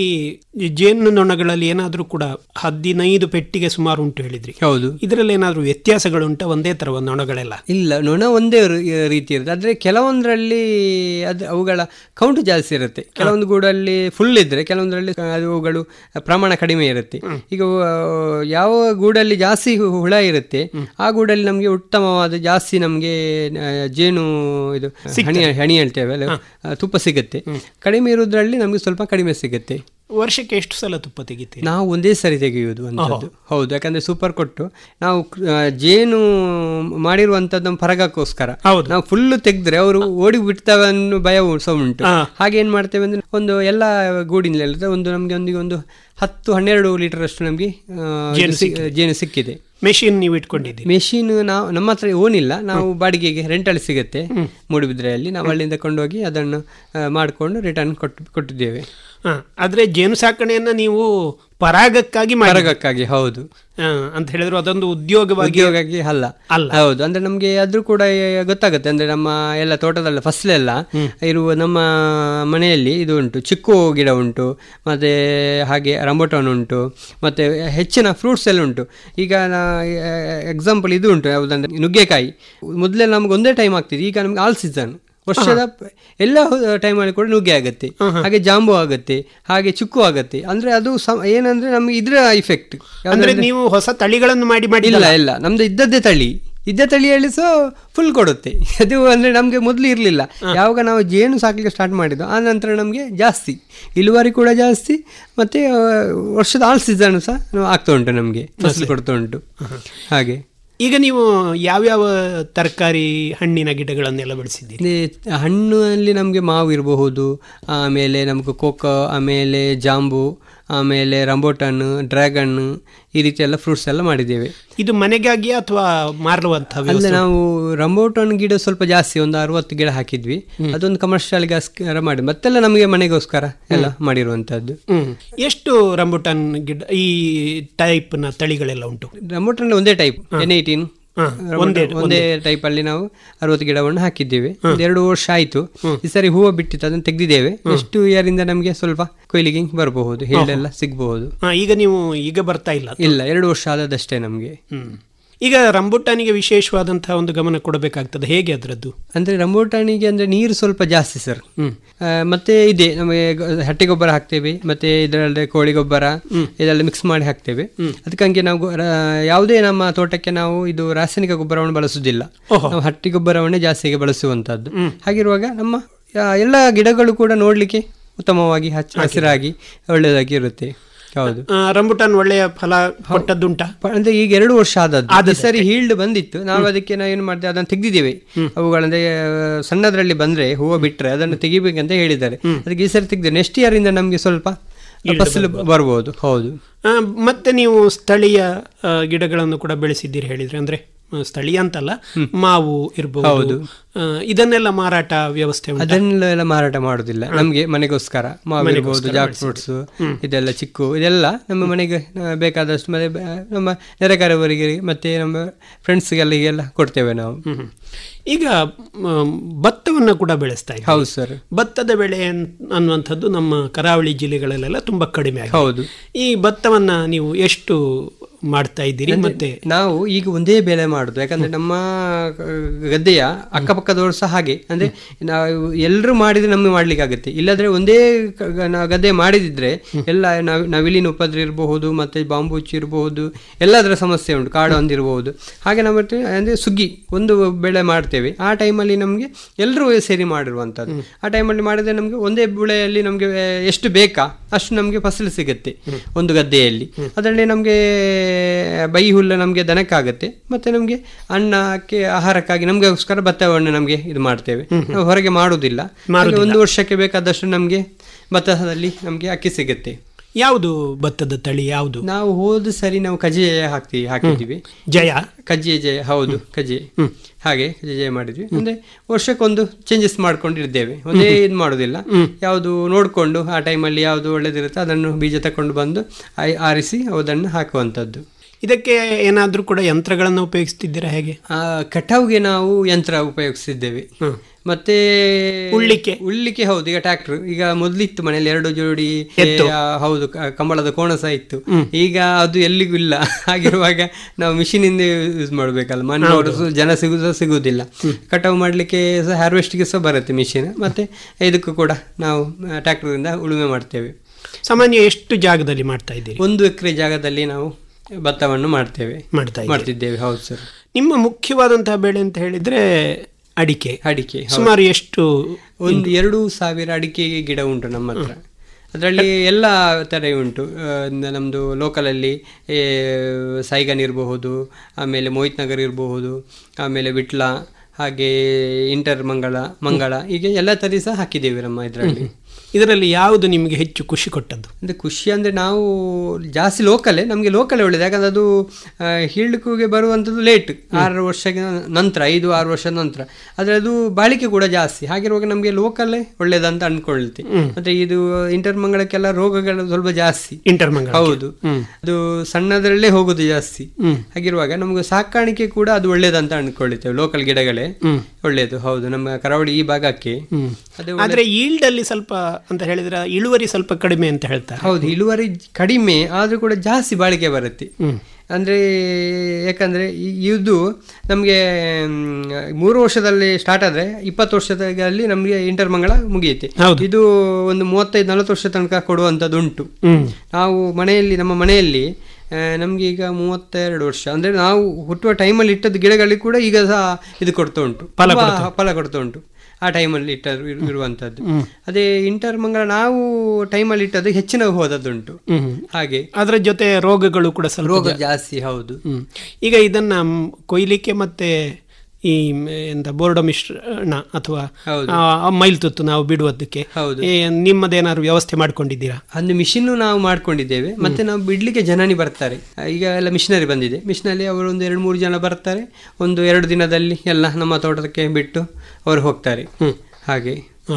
ಈ ಜೇನು ನೊಣಗಳಲ್ಲಿ ಏನಾದ್ರೂ ಕೂಡ ಹದಿನೈದು ಪೆಟ್ಟಿಗೆ ಸುಮಾರು ಉಂಟು ಹೇಳಿದ್ರಿ ಹೌದು ಇದರಲ್ಲಿ ಏನಾದ್ರೂ ವ್ಯತ್ಯಾಸಗಳುಂಟ ಒಂದೇ ತರ ನೊಣಗಳೆಲ್ಲ ಇಲ್ಲ ನೊಣ ಒಂದೇ ರಿ- ರೀತಿ ಇರುತ್ತೆ ಆದರೆ ಕೆಲವೊಂದರಲ್ಲಿ ಅದು ಅವುಗಳ ಕೌಂಟ್ ಜಾಸ್ತಿ ಇರುತ್ತೆ ಕೆಲವೊಂದು ಗೂಡಲ್ಲಿ ಫುಲ್ ಇದ್ರೆ ಕೆಲವೊಂದರಲ್ಲಿ ಅವುಗಳು ಪ್ರಮಾಣ ಕಡಿಮೆ ಇರುತ್ತೆ ಈಗ ಆ, ಯಾವ ಗೂಡಲ್ಲಿ ಜಾಸ್ತಿ ಹು- ಹುಳ ಇರುತ್ತೆ ಆ ಗೂಡಲ್ಲಿ ನಮಗೆ ಉತ್ತಮವಾದ ಜಾಸ್ತಿ ನಮಗೆ ಜೇನು ಇದು ಹಣಿ ಹಣಿ ಹೇಳ್ತೇವೆ ಅಲ್ಲ, ಆ, ತುಪ್ಪ ಸಿಗುತ್ತೆ ಕಡಿಮೆ ಇರೋದ್ರಲ್ಲಿ ನಮಗೆ ಸ್ವಲ್ಪ ಕಡಿಮೆ ಸಿಗುತ್ತೆ ವರ್ಷಕ್ಕೆ ಎಷ್ಟು ಸಲ ತುಪ್ಪ ತೆಗಿತೀರಿ ನಾವು ಒಂದೇ ಸರಿ ತೆಗೆಯುವುದು ಅಂತದ್ದು ಹೌದು ಯಾಕಂದ್ರೆ ಸೂಪರ್ ಕೊಟ್ಟು ನಾವು ಆ, ಜೇನು ಮಾಡಿರುವಂತದ್ದು ನಮ್ಮ ಪರಗಕ್ಕೋಸ್ಕರ ಹೌದು. ನಾವು ಫುಲ್ ತೆಗೆದ್ರೆ ಅವರು ಓಡಿ ಬಿಡ್ತವೆ ಅನ್ನೋ ಭಯ ಸಹ ಉಂಟು ಹಾಗೆ ಏನ್ ಮಾಡ್ತೇವೆ ಅಂದ್ರೆ ಒಂದು ಎಲ್ಲ ಗೂಡಿನಲ್ಲಿ ಒಂದು ನಮ್ಗೆ ಒಂದು ಒಂದು ಹತ್ತು ಹನ್ನೆರಡು ಲೀಟರ್ ಅಷ್ಟು ನಮ್ಗೆ ಆ, ಇದು ಸಿ- ಜೇನು ಸಿಕ್ಕಿದೆ ಮೆಷಿನ್ ನೀವು ಇಟ್ಕೊಂಡಿದ್ದೀರಿ ಮೆಷಿನ್ ನಾವು ನಮ್ಮ ಹತ್ರ ಓನ್ ಇಲ್ಲ ನಾವು ಬಾಡಿಗೆಗೆ ರೆಂಟಲ್ಲಿ ಸಿಗುತ್ತೆ ಮೂಡುಬಿದ್ರೆಯಲ್ಲಿ ನಾವು ಅಲ್ಲಿಂದ ಕೊಂಡೋಗಿ ಅದನ್ನು ಆ, ಮಾಡಿಕೊಂಡು ರಿಟರ್ನ್ ಕೊಟ್ಟು ಕೊಟ್ಟಿದ್ದೇವೆ ಹ, ಆದ್ರೆ ಜೇನು ಸಾಕಣೆಯನ್ನ ನೀವು ಪರಾಗಕ್ಕಾಗಿ ಮಾಡಿ ಪರಗಕ್ಕಾಗಿ ಹೌದು ಅಂತ ಹೇಳಿದ್ರು ಅದೊಂದು ಉದ್ಯೋಗವಾಗಿ ಉದ್ಯೋಗಕ್ಕೆ ಅಲ್ಲ ಅಲ್ಲ. ಹೌದು ಅಂದ್ರೆ ನಮ್ಗೆ ಅದ್ರೂ ಕೂಡ ಗೊತ್ತಾಗುತ್ತೆ ಅಂದ್ರೆ ನಮ್ಮ ಎಲ್ಲ ತೋಟದಲ್ಲ ಫಸಲೆಲ್ಲ ಇರುವ ನಮ್ಮ ಮನೆಯಲ್ಲಿ ಇದು ಉಂಟು ಚಿಕ್ಕು ಗಿಡ ಉಂಟು ಮತ್ತೆ ಹಾಗೆ ರಂಬೋಟಾನ್ ಉಂಟು ಮತ್ತೆ ಹೆಚ್ಚಿನ ಫ್ರೂಟ್ಸ್ ಎಲ್ಲ ಉಂಟು ಈಗ ಎಕ್ಸಾಂಪಲ್ ಇದು ಉಂಟು ಯಾವುದಂದ್ರೆ ನುಗ್ಗೆಕಾಯಿ ಮೊದಲೇ ನಮ್ಗೆ ಒಂದೇ ಟೈಮ್ ಆಗ್ತಿದೆ ಈಗ ನಮ್ಗೆ ಆಲ್ ಸೀಸನ್ ವರ್ಷದ ಪ- ಎಲ್ಲ ಟೈಮಲ್ಲಿ ಕೂಡ ನುಗ್ಗೆ ಆಗುತ್ತೆ ಹಾಗೆ ಜಾಂಬು ಆಗುತ್ತೆ ಹಾಗೆ ಚಿಕ್ಕು ಆಗುತ್ತೆ ಅಂದ್ರೆ ಅದು ಸಮ- ಏನಂದ್ರೆ ನಮ್ಗೆ ಇದ್ರ ಇಫೆಕ್ಟ್ ಅಂದ್ರೆ ನೀವು ಹೊಸ ತಳಿಗಳನ್ನು ಮಾಡಿ ಮಾಡಿ ಇಲ್ಲ ಇಲ್ಲ ನಮ್ದು ಇದ್ದದ್ದೇ ತಳಿ ಇದ್ದ ತಳಿಯಲ್ಲಿ ಸಹ ಫುಲ್ ಕೊಡುತ್ತೆ ಅದು ಅಂದ್ರೆ ನಮ್ಗೆ ಮೊದಲು ಇರಲಿಲ್ಲ ಯಾವಾಗ ನಾವು ಜೇನು ಸಾಕಲಿಕ್ಕೆ ಸ್ಟಾರ್ಟ್ ಮಾಡಿದ್ದು ಆ ನಂತರ ನಮಗೆ ಜಾಸ್ತಿ ಇಳುವರಿ ಕೂಡ ಜಾಸ್ತಿ ಮತ್ತೆ ಆ, ವರ್ಷದ ಆಲ್ ಸೀಸನ್ ಸಹ ಆಗ್ತಾ ಉಂಟು ನಮಗೆ ಫಸಲು ಕೊಡ್ತಾ ಉಂಟು ಹಾಗೆ ಈಗ ನೀವು ಯಾವ್ಯಾವ ತರಕಾರಿ ಹಣ್ಣಿನ ಗಿಡಗಳನ್ನೆಲ್ಲ ಬೆಳೆಸಿದ್ದೀರಿ ಅದೇ ಹಣ್ಣಲ್ಲಿ ನಮಗೆ ಮಾವು ಇರಬಹುದು ಆಮೇಲೆ ನಮಗೆ ಕೋಕೋ ಆಮೇಲೆ ಜಾಂಬು ಆಮೇಲೆ ರಂಬೋಟನ್ ಡ್ರ್ಯಾಗನ್ ಈ ರೀತಿ ಎಲ್ಲ ಫ್ರೂಟ್ಸ್ ಎಲ್ಲ ಮಾಡಿದ್ದೇವೆ ಇದು ಮನೆಗಾಗಿ ಅಥವಾ ಮಾರುವಂತಹ ಅಲ್ಲ ವ್ಯವಸ್ಥೆ? ನಾವು ರಂಬೋಟನ್ ಗಿಡ ಸ್ವಲ್ಪ ಜಾಸ್ತಿ ಒಂದು ಅರವತ್ತು ಗಿಡ ಹಾಕಿದ್ವಿ ಅದೊಂದು ಕಮರ್ಷಿಯಲ್ಗೋಸ್ಕರ ಮಾಡಿ ಮತ್ತೆಲ್ಲ ನಮಗೆ ಮನೆಗೋಸ್ಕರ ಎಲ್ಲ ಮಾಡಿರುವಂತದ್ದು ಹ್ಮ್ ಎಷ್ಟು ರಂಬುಟಾನ್ ಗಿಡ ಈ ಟೈಪ್ ನ ತಳಿಗಳೆಲ್ಲ ಉಂಟು ರಂಬೋಟನ್ ಒಂದೇ ಟೈಪ್ ಎನ್ ಏಯ್ಟೀನ್ ಹಾ, ಒಂದೇ ಒಂದೇ ಟೈಪ್ ಅಲ್ಲಿ ನಾವು ಅರವತ್ತು ಗಿಡವನ್ನು ಹಾಕಿದ್ದೇವೆ ಒಂದು ಎರಡು ವರ್ಷ ಆಯ್ತು ಈ ಸರಿ ಹೂವು ಬಿಟ್ಟಿತ್ತು ಅದನ್ನು ತೆಗೆದಿದ್ದೇವೆ ನೆಕ್ಸ್ಟ್ ಇಯರ್ ಇಂದ ನಮಗೆ ಸ್ವಲ್ಪ ಕೊಯ್ಲಿಗೆ ಬರಬಹುದು ಹೇಳೆಲ್ಲ ಸಿಗಬಹುದು ಹಾ, ಈಗ ನೀವು ಈಗ ಬರ್ತಾ ಇಲ್ಲ ಇಲ್ಲ ಎರಡು ವರ್ಷ ಆದದಷ್ಟೇ ನಮಗೆ ಹ್ಮ್ ಈಗ ರಂಬುಟಾನಿಗೆ ವಿಶೇಷವಾದಂತಹ ಒಂದು ಗಮನ ಕೊಡಬೇಕಾಗ್ತದೆ ಹೇಗೆ ಅದರದ್ದು ಅಂದ್ರೆ ರಂಬೋಟಾಣಿಗೆ ಅಂದ್ರೆ ನೀರು ಸ್ವಲ್ಪ ಜಾಸ್ತಿ ಸರ್ ಆ, ಮತ್ತೆ ಇದೆ ನಮಗೆ ಗ- ಹಟ್ಟಿ ಗೊಬ್ಬರ ಹಾಕ್ತೇವೆ ಮತ್ತೆ ಇದರಲ್ಲದೆ ಕೋಳಿ ಗೊಬ್ಬರ ಇದೆಲ್ಲ ಮಿಕ್ಸ್ ಮಾಡಿ ಹಾಕ್ತೇವೆ ಅದಕ್ಕಂಗೆ ನಾವು ಗೊ- ರ- ಯಾವುದೇ ನಮ್ಮ ತೋಟಕ್ಕೆ ನಾವು ಇದು ರಾಸಾಯನಿಕ ಗೊಬ್ಬರವನ್ನು ಬಳಸುವುದಿಲ್ಲ ನಾವು ಹಟ್ಟಿ ಗೊಬ್ಬರವನ್ನೇ ಜಾಸ್ತಿಗೆ ಬಳಸುವಂತದ್ದು ಹಾಗಿರುವಾಗ ನಮ್ಮ ಆ, ಎಲ್ಲ ಗಿಡಗಳು ಕೂಡ ನೋಡ್ಲಿಕ್ಕೆ ಉತ್ತಮವಾಗಿ ಹಚ್ಚ ಹಸಿರಾಗಿ ಒಳ್ಳೆಯದಾಗಿ ಇರುತ್ತೆ ಹೌದು ಆ, ರಂಬುಟಾನ್ ಒಳ್ಳೆಯ ಫಲ ಕೊಟ್ಟದ್ದುಂಟಾ ಪ- ಅಂದ್ರೆ ಈಗ ಎರಡು ವರ್ಷ ಆದದ್ದು ಈ ಸರಿ ಹೀಲ್ಡ್ ಬಂದಿತ್ತು ನಾವು ಅದಕ್ಕೆ ನಾವು ಏನು ಮಾಡ್ತೇವೆ ಅದನ್ನು ತೆಗೆದಿದ್ದೇವೆ ಅವುಗಳಂದ್ರೆ ಆ, ಸಣ್ಣದ್ರಲ್ಲಿ ಬಂದ್ರೆ ಹೂವು ಬಿಟ್ರೆ ಅದನ್ನು ತೆಗಿಬೇಕಂತ ಹೇಳಿದ್ದಾರೆ ಅದಕ್ಕೆ ಈ ಸರಿ ತೆಗೆದು ನೆಕ್ಸ್ಟ್ ಇಯರ್ ಇಂದ ನಮ್ಗೆ ಸ್ವಲ್ಪ ಫಸಲು ಬರ್ಬೋದು ಹೌದು ಆ, ಮತ್ತೆ ನೀವು ಸ್ಥಳೀಯ ಆ, ಗಿಡಗಳನ್ನು ಕೂಡ ಬೆಳೆಸಿದ್ದೀರಿ ಹೇಳಿದ್ರೆ ಅಂದ್ರೆ ಆ, ಸ್ಥಳೀಯ ಅಂತಲ್ಲ ಮಾವು ಇರಬಹುದು ಇದನ್ನೆಲ್ಲ ಮಾರಾಟ ವ್ಯವಸ್ಥೆ ಉಂಟಾ? ಅದನ್ನೆಲ್ಲ ಮಾರಾಟ ಮಾಡುದಿಲ್ಲ ನಮ್ಗೆ ಮನೆಗೋಸ್ಕರ ಮಾವಿರ್ಬೋದು ಜಾಕ್ ಫ್ರೂಟ್ಸ್ ಇದೆಲ್ಲ ಚಿಕ್ಕು ಇದೆಲ್ಲ ನಮ್ಮ ಮನೆಗೆ ಆ, ಬೇಕಾದಷ್ಟು ಮತ್ತೆ ಬ- ನಮ್ಮ ನೆರೆಕರವರಿಗೆ ಮತ್ತೆ ನಮ್ಮ ಫ್ರೆಂಡ್ಸ್ಗೆಲ್ಲ ಕೊಡ್ತೇವೆ ನಾವು ಹ್ಮ್. ಈಗ ಮ್, ಭತ್ತವನ್ನ ಕೂಡ ಬೆಳೆಸ್ತಾ ಇದ್ದೀವಿ ಹೌದು ಸರ್ ಭತ್ತದ ಬೆಳೆ ಅನ್- ಅನ್ನುವಂಥದ್ದು ನಮ್ಮ ಕರಾವಳಿ ಜಿಲ್ಲೆಗಳಲ್ಲೆಲ್ಲ ತುಂಬಾ ಕಡಿಮೆ ಆಗಿದೆ. ಹೌದು ಈ ಭತ್ತವನ್ನ ನೀವು ಎಷ್ಟು ಮಾಡ್ತಾ ಇದ್ದೀರಿ ಮತ್ತೆ ನಾವು ಈಗ ಒಂದೇ ಬೆಳೆ ಮಾಡುದು ಯಾಕಂದ್ರೆ ನಮ್ಮ ಆ, ಗದ್ದೆಯ ಅಕ್ಕಪಕ್ಕದವರು ಸಹ ಹಾಗೆ ಅಂದ್ರೆ ನಾವು ಎಲ್ಲರೂ ಮಾಡಿದ್ರೆ ನಮಗೆ ಮಾಡ್ಲಿಕ್ಕೆ ಆಗುತ್ತೆ ಇಲ್ಲದ್ರೆ ಒಂದೇ ಕ- ಗ- ನಾವು ಗದ್ದೆ ಮಾಡಿದಿದ್ರೆ ಎಲ್ಲ ನಾವ್- ನವಿಲಿನ ಉಪದ್ರ ಇರಬಹುದು ಮತ್ತೆ ಬಾಂಬುಚ್ಚಿ ಇರಬಹುದು ಎಲ್ಲದರ ಸಮಸ್ಯೆ ಉಂಟು ಕಾಡು ಹೊಂದಿರಬಹುದು ಹಾಗೆ ನಾವು ಮಾಡ್ತೇವೆ ಅಂದ್ರೆ ಸುಗ್ಗಿ ಒಂದು ಬೆಳೆ ಮಾಡ್ತೇವೆ ಆ ಟೈಮಲ್ಲಿ ನಮಗೆ ಎಲ್ಲರೂ ಸೇರಿ ಮಾಡಿರುವಂಥದ್ದು ಆ ಟೈಮಲ್ಲಿ ಮಾಡಿದ್ರೆ ನಮಗೆ ಒಂದೇ ಬೆಳೆಯಲ್ಲಿ ನಮಗೆ ಎಷ್ಟು ಬೇಕಾ ಅಷ್ಟು ನಮಗೆ ಫಸಲು ಸಿಗುತ್ತೆ ಒಂದು ಗದ್ದೆಯಲ್ಲಿ ಅದರಲ್ಲಿ ನಮಗೆ ಬೈ ಹುಲ್ಲು ನಮಗೆ ದನಕ್ಕಾಗುತ್ತೆ ಮತ್ತೆ ನಮಗೆ ಅನ್ನಕ್ಕೆ ಆಹಾರಕ್ಕಾಗಿ ನಮಗೋಸ್ಕರ ಭತ್ತವನ್ನು ನಮಗೆ ಇದು ಮಾಡ್ತೇವೆ ನಾವು ಹೊರಗೆ ಮಾಡುವುದಿಲ್ಲ ಹಾಗೆ ಒಂದು ವರ್ಷಕ್ಕೆ ಬೇಕಾದಷ್ಟು ನಮಗೆ ಭತ್ತದಲ್ಲಿ ನಮಗೆ ಅಕ್ಕಿ ಸಿಗುತ್ತೆ ಯಾವುದು ಭತ್ತದ ತಳಿ ಯಾವುದು ನಾವು ಹೋದ ಸರಿ ನಾವು ಕಜ್ಜಿಯ ಹಾಕ್ತೀವಿ ಹಾಕಿದ್ದೀವಿ ಜಯ ಕಜ್ಜಿಯ ಜಯ ಹೌದು ಕಜ್ಜಿ ಹಾಗೆ ಕಜ್ಜಿ ಜಯ ಮಾಡಿದ್ವಿ ಅಂದ್ರೆ ವರ್ಷಕ್ಕೊಂದು ಚೇಂಜಸ್ ಮಾಡ್ಕೊಂಡಿದ್ದೇವೆ ಒಂದೇ ಇದು ಮಾಡೋದಿಲ್ಲ ಯಾವುದು ನೋಡಿಕೊಂಡು ಆ ಟೈಮಲ್ಲಿ ಯಾವುದು ಒಳ್ಳೇದಿರುತ್ತೆ ಅದನ್ನು ಬೀಜ ತಕೊಂಡು ಬಂದು ಆಯ್- ಆರಿಸಿ ಅದನ್ನು ಹಾಕುವಂಥದ್ದು ಇದಕ್ಕೆ ಏನಾದ್ರೂ ಕೂಡ ಯಂತ್ರಗಳನ್ನು ಉಪಯೋಗಿಸ್ತಿದ್ದೀರಾ ಹೇಗೆ ಆ ಕಟಾವ್ಗೆ ನಾವು ಯಂತ್ರ ಉಪಯೋಗಿಸಿದ್ದೇವೆ ಮತ್ತೆ ಉಳ್ಳಿಕ್ಕೆ? ಉಳ್ಳಿಕ್ಕೆ ಹೌದು ಈಗ ಟ್ರ್ಯಾಕ್ಟರ್ ಈಗ ಮೊದ್ಲಿತ್ತು ಮನೇಲಿ ಎರಡು ಜೋಡಿ ಆ, ಹೌದು ಕ- ಕಂಬಳದ ಕೋಣ ಸಹ ಇತ್ತು ಈಗ ಅದು ಎಲ್ಲಿಗೂ ಇಲ್ಲ ಹಾಗಿರುವಾಗ ನಾವು ಮಿಷಿನ್ ಇಂದ ಯೂಸ್ ಮಾಡ್ಬೇಕಲ್ಲ ಮಣ್ಣವರು ಸು- ಜನ ಸಿಗುದು ಸಿಗುವುದಿಲ್ಲ ಕಟಾವು ಮಾಡ್ಲಿಕ್ಕೆ ಸಹ ಹಾರ್ವೆಸ್ಟ್ಗೆ ಸಹ ಬರುತ್ತೆ ಮಿಷಿನ್ ಮತ್ತೆ ಇದಕ್ಕೂ ಕೂಡ ನಾವು ಟ್ರ್ಯಾಕ್ಟರ್ ಇಂದ ಉಳುಮೆ ಮಾಡ್ತೇವೆ ಸಾಮಾನ್ಯ ಎಷ್ಟು ಜಾಗದಲ್ಲಿ ಮಾಡ್ತಾ ಇದ್ದೀರಿ ಒಂದು ಎಕರೆ ಜಾಗದಲ್ಲಿ ನಾವು ಭತ್ತವನ್ನು ಮಾಡ್ತೇವೆ ಮಾಡ್ತಾ ಇದ್ದೀರಿ. ಮಾಡ್ತಿದ್ದೇವೆ ಹೌದು ಸರ್ ನಿಮ್ಮ ಮುಖ್ಯವಾದಂತಹ ಬೆಳೆ ಅಂತ ಹೇಳಿದ್ರೆ ಅಡಿಕೆ ಅಡಿಕೆ ಹೌದು. ಸುಮಾರು ಎಷ್ಟು ಒಂದು ಎರಡು ಸಾವಿರ ಅಡಿಕೆ ಗಿಡ ಉಂಟು ನಮ್ಮ ಹತ್ರ ಅದರಲ್ಲಿ ಎಲ್ಲ ಥರ ಉಂಟು ಆ, ನ- ನಮ್ದು ಲೋಕಲಲ್ಲಿ ಏ, ಸೈಗನ್ ಇರಬಹುದು ಆಮೇಲೆ ಮೋಹಿತ್ ನಗರ್ ಇರಬಹುದು ಆಮೇಲೆ ವಿಟ್ಲ ಹಾಗೆ ಇಂಟರ್ ಮಂಗಳ ಮಂಗಳ ಹೀಗೆ ಎಲ್ಲ ಥರ ಸಹ ಹಾಕಿದ್ದೇವೆ ನಮ್ಮ ಇದರಲ್ಲಿ ಇದರಲ್ಲಿ ಯಾವುದು ನಿಮಗೆ ಹೆಚ್ಚು ಖುಷಿ ಕೊಟ್ಟದ್ದು ಅಂದ್ರೆ ಖುಷಿ ಅಂದ್ರೆ ನಾವು ಜಾಸ್ತಿ ಲೋಕಲೇ ನಮಗೆ ಲೋಕಲೇ ಒಳ್ಳೇದು ಯಾಕಂದ್ರೆ ಅದು ಹೀಳ್ಲಿಕ್ಕೆ ಬರುವಂಥದ್ದು ಲೇಟ್ ಆರು ವರ್ಷಕ್ಕೆ ನಂತರ ಐದು ಆರು ವರ್ಷದ ನಂತರ ಆದರೆ ಅದು ಬಾಳಿಕೆ ಕೂಡ ಜಾಸ್ತಿ ಹಾಗಿರುವಾಗ ನಮಗೆ ಲೋಕಲೇ ಒಳ್ಳೇದಂತ ಅನ್ಕೊಳ್ತಿ ಮತ್ತೆ ಇದು ಇಂಟರ್ ಮಂಗಳಕ್ಕೆಲ್ಲ ರೋಗಗಳು ಸ್ವಲ್ಪ ಜಾಸ್ತಿ ಇಂಟರ್ ಮಂಗಳ ಹೌದು ಅದು ಸಣ್ಣದ್ರಲ್ಲೇ ಹೋಗುದು ಜಾಸ್ತಿ ಹಾಗಿರುವಾಗ ನಮ್ಗೆ ಸಾಕಾಣಿಕೆ ಕೂಡ ಅದು ಒಳ್ಳೇದಂತ ಅನ್ಕೊಳ್ತೇವೆ ಲೋಕಲ್ ಗಿಡಗಳೇ ಒಳ್ಳೇದು ಹೌದು ನಮ್ಮ ಕರಾವಳಿ ಈ ಭಾಗಕ್ಕೆ ಅದು ಆದ್ರೆ ಈಲ್ಡ್ ಅಲ್ಲಿ ಸ್ವಲ್ಪ ಅಂತ ಹೇಳಿದ್ರೆ ಇಳುವರಿ ಸ್ವಲ್ಪ ಕಡಿಮೆ ಅಂತ ಹೇಳ್ತಾರೆ ಹೌದು ಇಳುವರಿ ಕಡಿಮೆ ಆದ್ರೂ ಕೂಡ ಜಾಸ್ತಿ ಬಾಳಿಕೆ ಬರುತ್ತೆ ಅಂದ್ರೆ ಯಾಕಂದ್ರೆ ಈ- ಇದು ನಮಗೆ ಮೂರು ವರ್ಷದಲ್ಲಿ ಸ್ಟಾರ್ಟ್ ಆದ್ರೆ ಇಪ್ಪತ್ತು ವರ್ಷದಲ್ಲಿ ನಮಗೆ ಇಂಟರ್ ಮಂಗಳ ಮುಗಿಯುತ್ತೆ ಹೌದು. ಇದು ಒಂದು ಮೂವತ್ತೈದು ನಲವತ್ತು ವರ್ಷ ತನಕ ಕೊಡುವಂಥದ್ದು ಉಂಟು ನಾವು ಮನೆಯಲ್ಲಿ ನಮ್ಮ ಮನೆಯಲ್ಲಿ ಆ, ನಮ್ಗೆ ಈಗ ಮೂವತ್ತೆರಡು ವರ್ಷ ಅಂದ್ರೆ ನಾವು ಹುಟ್ಟುವ ಟೈಮಲ್ಲಿ ಇಟ್ಟದ್ದು ಗಿಡಗಳಿಗೆ ಕೂಡ ಈಗ ಸಹ ಇದು ಕೊಡ್ತಾ ಉಂಟು ಫಲ ತುಂಬಾ ಕೊಡ್ತಾ ಫಲ ಕೊಡ್ತಾ ಉಂಟು ಆ ಟೈಮಲ್ಲಿ ಇಟ್ಟ ಇರುವಂತದ್ದು ಅದೇ ಇಂಟರ್ ಮಂಗಳ ನಾವು ಟೈಮಲ್ಲಿ ಇಟ್ಟದ್ದು ಹೆಚ್ಚಿನ ಹೋದದ್ದುಂಟು ಹಾಗೆ ಅದರ ಜೊತೆ ರೋಗಗಳು ಕೂಡ ಸ್ವಲ್ಪ ರೋಗ ಜಾ- ಜಾಸ್ತಿ ಹೌದು ಹ್ಮ್. ಈಗ ಇದನ್ನ ಮ್, ಕೊಯ್ಲಿಕ್ಕೆ ಮತ್ತೆ ಈ ಮ್, ಎಂತ ಬೋರ್ಡ ಮಿಶ್ರಣ ಅಥವಾ ಹೌದು. ಆ, ಮೈಲ್ತುತ್ತು ನಾವು ಬಿಡುವುದಕ್ಕೆ ಹೌದು. ಏ, ನಿಮ್ಮದೇನಾದ್ರು ವ್ಯವಸ್ಥೆ ಮಾಡ್ಕೊಂಡಿದ್ದೀರಾ ಒಂದು ಮಿಷಿನ್ ನಾವು ಮಾಡ್ಕೊಂಡಿದ್ದೇವೆ ಮತ್ತೆ ನಾವು ಬಿಡ್ಲಿಕ್ಕೆ ಜನನಿ ಬರ್ತಾರೆ ಈಗ ಎಲ್ಲ ಮಿಷನರಿ ಬಂದಿದೆ ಮಿಷನಲ್ಲಿ ಅವರು ಒಂದು ಎರಡು ಮೂರು ಜನ ಬರ್ತಾರೆ ಒಂದು ಎರಡು ದಿನದಲ್ಲಿ ಎಲ್ಲ ನಮ್ಮ ತೋಟಕ್ಕೆ ಬಿಟ್ಟು ಅವರು ಹೋಗ್ತಾರೆ ಹಾಗೆ ಓಹೋ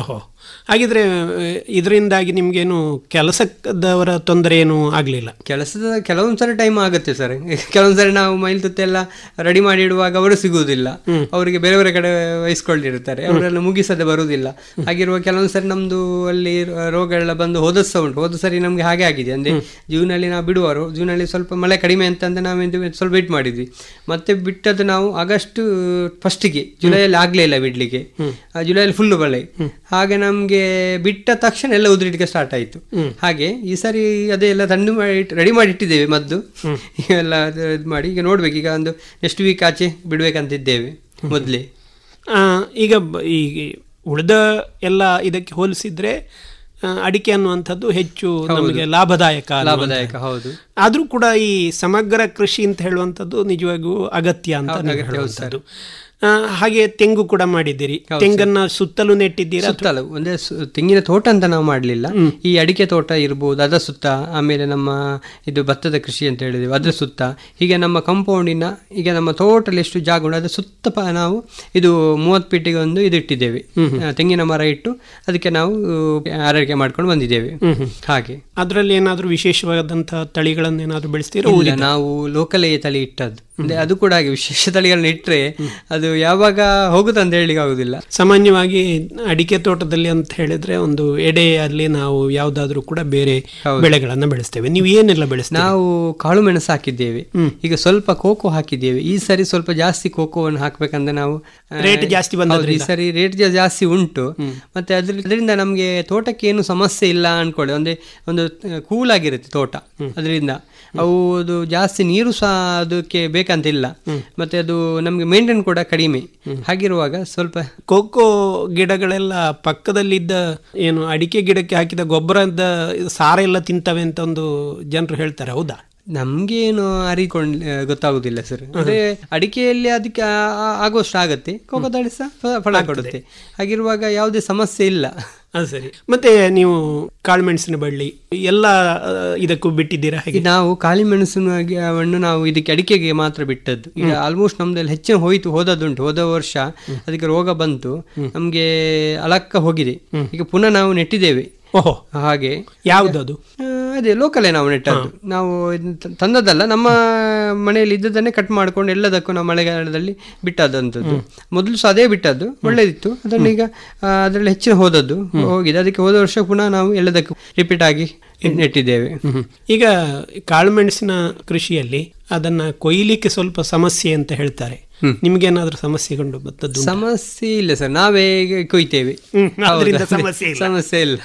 ಹಾಗಿದ್ರೆ ಇದರಿಂದಾಗಿ ನಿಮ್ಗೇನು ಕೆಲಸದವರ ತೊಂದರೆ ಏನು ಆಗ್ಲಿಲ್ಲ ಕೆಲಸದ ಕೆಲವೊಂದ್ ಸರಿ ಟೈಮ್ ಆಗುತ್ತೆ ಸರ್ ಕೆಲವೊಂದ್ ಸರಿ ನಾವು ಮೈಲ್ ತುತ್ತ ಎಲ್ಲ ರೆಡಿ ಮಾಡಿ ಇಡುವಾಗ ಅವರು ಸಿಗುವುದಿಲ್ಲ ಅವರಿಗೆ ಬೇರೆ ಬೇರೆ ಕಡೆ ವಹಿಸ್ಕೊಂಡಿರ್ತಾರೆ ಅವರೆಲ್ಲ ಮುಗಿಸದೆ ಬರುವುದಿಲ್ಲ ಹಾಗಿರುವ ಕೆಲವೊಂದ್ ಸರಿ ನಮ್ದು ಅಲ್ಲಿ ರೋಗ ಎಲ್ಲ ಬಂದು ಹೋದ ಸಹ ಉಂಟು ಹೋದ ಸರಿ ನಮ್ಗೆ ಹಾಗೆ ಆಗಿದೆ ಅಂದ್ರೆ ಜೂನ್ ಅಲ್ಲಿ ನಾವು ಬಿಡುವರು ಜೂನ್ ಅಲ್ಲಿ ಸ್ವಲ್ಪ ಮಳೆ ಕಡಿಮೆ ಅಂತ ಅಂತ ನಾವು ಇದು ಸ್ವಲ್ಪ ವೇಟ್ ಮಾಡಿದ್ವಿ ಮತ್ತೆ ಬಿಟ್ಟದ್ದು ನಾವು ಆಗಸ್ಟ್ ಫಸ್ಟಿಗೆ ಜುಲೈಯಲ್ಲಿ ಆಗ್ಲೇ ಇಲ್ಲ ಬಿಡ್ಲಿಕ್ಕೆ ಆ, ಜುಲೈಯಲ್ಲಿ ಫುಲ್ ಮಳೆ ಹಾಗೆ ನಮ್ಗೆ ಬಿಟ್ಟ ತಕ್ಷಣ ಎಲ್ಲ ಉದುರಿಲಿಕ್ಕೆ ಸ್ಟಾರ್ಟ್ ಆಯ್ತು ಹಾಗೆ ಈ ಸರಿ ಅದೇ ಎಲ್ಲ ತಂದು ಮಾಡಿ ರೆಡಿ ಮಾಡಿ ಇಟ್ಟಿದ್ದೇವೆ ಮದ್ದು ಎಲ್ಲ ಇದು ಮಾಡಿ ಈಗ ನೋಡ್ಬೇಕು ಈಗ ಒಂದು ನೆಕ್ಸ್ಟ್ ವೀಕ್ ಆಚೆ ಬಿಡ್ಬೇಕಂತಿದ್ದೇವೆ ಮೊದಲೇ ಆ, ಈಗ ಬ- ಈ ಉಳಿದ ಎಲ್ಲ ಇದಕ್ಕೆ ಹೋಲಿಸಿದ್ರೆ ಆ, ಅಡಿಕೆ ಅನ್ನುವಂಥದ್ದು ಹೆಚ್ಚು ನಮಗೆ ಲಾಭದಾಯಕ ಲಾಭದಾಯಕ ಹೌದು ಆದ್ರೂ ಕೂಡ ಈ ಸಮಗ್ರ ಕೃಷಿ ಅಂತ ಹೇಳುವಂಥದ್ದು ನಿಜವಾಗಿಯೂ ಅಗತ್ಯ ಅಂತ ನೀವು ಅಗತ್ಯ, ಹೌದು ಹೇಳುವಂಥದ್ದು. ಆ, ಹಾಗೆ ತೆಂಗು ಕೂಡ ಮಾಡಿದ್ದೀರಿ ತೆಂಗನ್ನ ಸುತ್ತಲೂ ನೆಟ್ಟಿದ್ದೀರಾ ಅಥವಾ- ಸುತ್ತಲೂ ಒಂದೇ ಸು- ತೆಂಗಿನ ತೋಟ ಅಂತ ನಾವು ಮಾಡಲಿಲ್ಲ ಈ ಅಡಿಕೆ ತೋಟ ಇರ್ಬೋದು ಅದರ ಸುತ್ತ ಆಮೇಲೆ ನಮ್ಮ ಇದು ಭತ್ತದ ಕೃಷಿ ಅಂತ ಹೇಳಿದೆವು ಅದರ ಸುತ್ತ ಹೀಗೆ ನಮ್ಮ ಕಂಪೌಂಡಿನ ಈಗ ನಮ್ಮ ತೋಟದಲ್ಲಿ ಎಷ್ಟು ಜಾಗ ಉಂಟು ಅದರ ಸುತ್ತ ಪ- ನಾವು ಇದು ಮೂವತ್ತು ಪೀಟಿಗೆ ಒಂದು ಇದು ಇಟ್ಟಿದ್ದೇವೆ ಆ, ತೆಂಗಿನ ಮರ ಇಟ್ಟು ಅದಕ್ಕೆ ನಾವು ಆರೈಕೆ ಮಾಡ್ಕೊಂಡು ಬಂದಿದ್ದೇವೆ ಹಾಗೆ ಅದರಲ್ಲಿ ಏನಾದರೂ ವಿಶೇಷವಾದಂತಹ ತಳಿಗಳನ್ನು ಏನಾದರೂ ಬೆಳೆಸ್ತೀರಾ ಇಲ್ಲ ನಾವು ಲೋಕಲ್ ತಳಿ ಇಟ್ಟದ್ದು ಅಂದ್ರೆ ಅದು ಕೂಡ ಹಾಗೆ ವಿಶೇಷ ತಳಿಗಳನ್ನ ಇಟ್ಟರೆ ಅದು ಯಾವಾಗ ಹೋಗುತ್ತ ಅಂತ ಹೇಳಲಿಕ್ಕೆ ಆಗುದಿಲ್ಲ ಸಾಮಾನ್ಯವಾಗಿ ಅಡಿಕೆ ತೋಟದಲ್ಲಿ ಅಂತ ಹೇಳಿದ್ರೆ ಒಂದು ಎಡೆಯಲ್ಲಿ ನಾವು ಯಾವ್ದಾದ್ರೂ ಕೂಡ ಬೇರೆ ಬೆಳೆಗಳನ್ನ ಬೆಳೆಸ್ತೇವೆ ನೀವು ಏನೆಲ್ಲ ಬೆಳೆಸ್ತೀರಾ ನಾವು ಕಾಳು ಮೆಣಸು ಹಾಕಿದ್ದೇವೆ ಈಗ ಸ್ವಲ್ಪ ಕೋಕೋ ಹಾಕಿದ್ದೇವೆ ಈ ಸರಿ ಸ್ವಲ್ಪ ಜಾಸ್ತಿ ಕೋಕೋವನ್ನು ಹಾಕ್ಬೇಕಂದ್ರೆ ನಾವು ಆ, ರೇಟ್ ಜಾಸ್ತಿ ಹೌದು, ಈ ಬಂದದ್ರಿಂದ? ಸರಿ ರೇಟ್ ಜಾಸ್ತಿ ಉಂಟು ಮತ್ತೆ ಅದ್ರ ಅದರಿಂದ ನಮಗೆ ತೋಟಕ್ಕೆ ಏನು ಸಮಸ್ಯೆ ಇಲ್ಲ ಅನ್ಕೊಳ್ಳಿ ಅಂದ್ರೆ ಒಂದು ಕೂಲ್ ಆಗಿರುತ್ತೆ ತೋಟ ಅದರಿಂದ ಅವು ಅದು ಜಾಸ್ತಿ ನೀರು ಸಹ ಅದಕ್ಕೆ ಬೇಕಂತಿಲ್ಲ ಮತ್ತೆ ಅದು ನಮಗೆ ಮೇಂಟೈನ್ ಕೂಡ ಕಡಿಮೆ ಹಾಗಿರುವಾಗ ಸ್ವಲ್ಪ ಕೋಕೋ ಗಿಡಗಳೆಲ್ಲ ಪಕ್ಕದಲ್ಲಿದ್ದ ಏನು ಅಡಿಕೆ ಗಿಡಕ್ಕೆ ಹಾಕಿದ ಗೊಬ್ಬರದ ಸಾರ ಎಲ್ಲ ತಿಂತವೆ ಅಂತ ಒಂದು ಜನರು ಹೇಳ್ತಾರೆ ಹೌದಾ ನಮ್ಗೇನು ಅರಿಕೊಂಡ್ ಗೊತ್ತಾಗುದಿಲ್ಲ ಸರ್ ಅಂದ್ರೆ ಅಡಿಕೆಯಲ್ಲಿ ಅದಕ್ಕೆ ಆ- ಆ- ಆಗುವಷ್ಟು ಆಗತ್ತೆ ಕೋಕೋದಾಳಿ ಸಹ ಫ- ಫಲ ಕೊಡುತ್ತೆ ಹಾಗಿರುವಾಗ ಯಾವುದೇ ಸಮಸ್ಯೆ ಇಲ್ಲ ಅದು ಸರಿ ಮತ್ತೆ ನೀವು ಕಾಳುಮೆಣಸಿನ ಬಳ್ಳಿ ಎಲ್ಲ ಆ, ಇದಕ್ಕೂ ಬಿಟ್ಟಿದ್ದೀರಾ ಈಗ ಹೇಗೆ ನಾವು ಕಾಳಿ ಮೆಣಸನ್ನು ನಾವು ಇದಕ್ಕೆ ಅಡಿಕೆಗೆ ಮಾತ್ರ ಬಿಟ್ಟದ್ದು ಈಗ ಆಲ್ಮೋಸ್ಟ್ ನಮ್ದಲ್ಲಿ ಹೆಚ್ಚಿನ ಹೋಯ್ತು ಹೋದದ್ದುಂಟು ಹೋದ ವರ್ಷ ಅದಕ್ಕೆ ರೋಗ ಬಂತು ನಮ್ಗೆ ಅಲಕ್ಕ ಹೋಗಿದೆ ಈಗ ಪುನಃ ನಾವು ನೆಟ್ಟಿದ್ದೇವೆ ಓಹೋ ಹಾಗೆ ಯಾವ್ದದು ಆ, ಅದೇ ಲೋಕಲೇ ನಾವು ನೆಟ್ಟದ್ದು ನಾವು ಇದನ್ನ ತ- ತಂದದ್ದಲ್ಲ ನಮ್ಮ ಮನೆಯಲ್ಲಿ ಇದ್ದದನ್ನೇ ಕಟ್ ಮಾಡ್ಕೊಂಡು ಎಲ್ಲದಕ್ಕೂ ನಾವು ಮಳೆಗಾಲದಲ್ಲಿ ಬಿಟ್ಟದಂಥದ್ದು ಮೊದಲು ಸಹ ಅದೇ ಬಿಟ್ಟದ್ದು ಒಳ್ಳೇದಿತ್ತು ಅದನ್ನ ಈಗ ಆ, ಅದರಲ್ಲಿ ಹೆಚ್ಚಿನ ಹೋದದ್ದು ಹೋಗಿದೆ ಅದಕ್ಕೆ ಹೋದ ವರ್ಷ ಪುನಃ ನಾವು ಎಲ್ಲದಕ್ಕೂ ರಿಪೀಟ್ ಆಗಿ ನೆಟ್ಟಿದ್ದೇವೆ ಈಗ ಕಾಳುಮೆಣಸಿನ ಕೃಷಿಯಲ್ಲಿ ಅದನ್ನ ಕೊಯ್ಲಿಕ್ಕೆ ಸ್ವಲ್ಪ ಸಮಸ್ಯೆ ಅಂತ ಹೇಳ್ತಾರೆ ನಿಮ್ಗೇನಾದ್ರೂ ಸಮಸ್ಯೆ ಕಂಡು ಬಂದದ್ದು ಉಂಟಾ? ಸಮಸ್ಯೆ ಇಲ್ಲ ಸರ್ ನಾವೇ ಈಗ ಕೊಯ್ತೇವೆ ಹ್ಮ್, ಹೌದು, ಅದ್ರಿಂದ ಅದೇ, ಸಮಸ್ಯೆ ಇಲ್ಲ. ಸಮಸ್ಯೆ ಇಲ್ಲ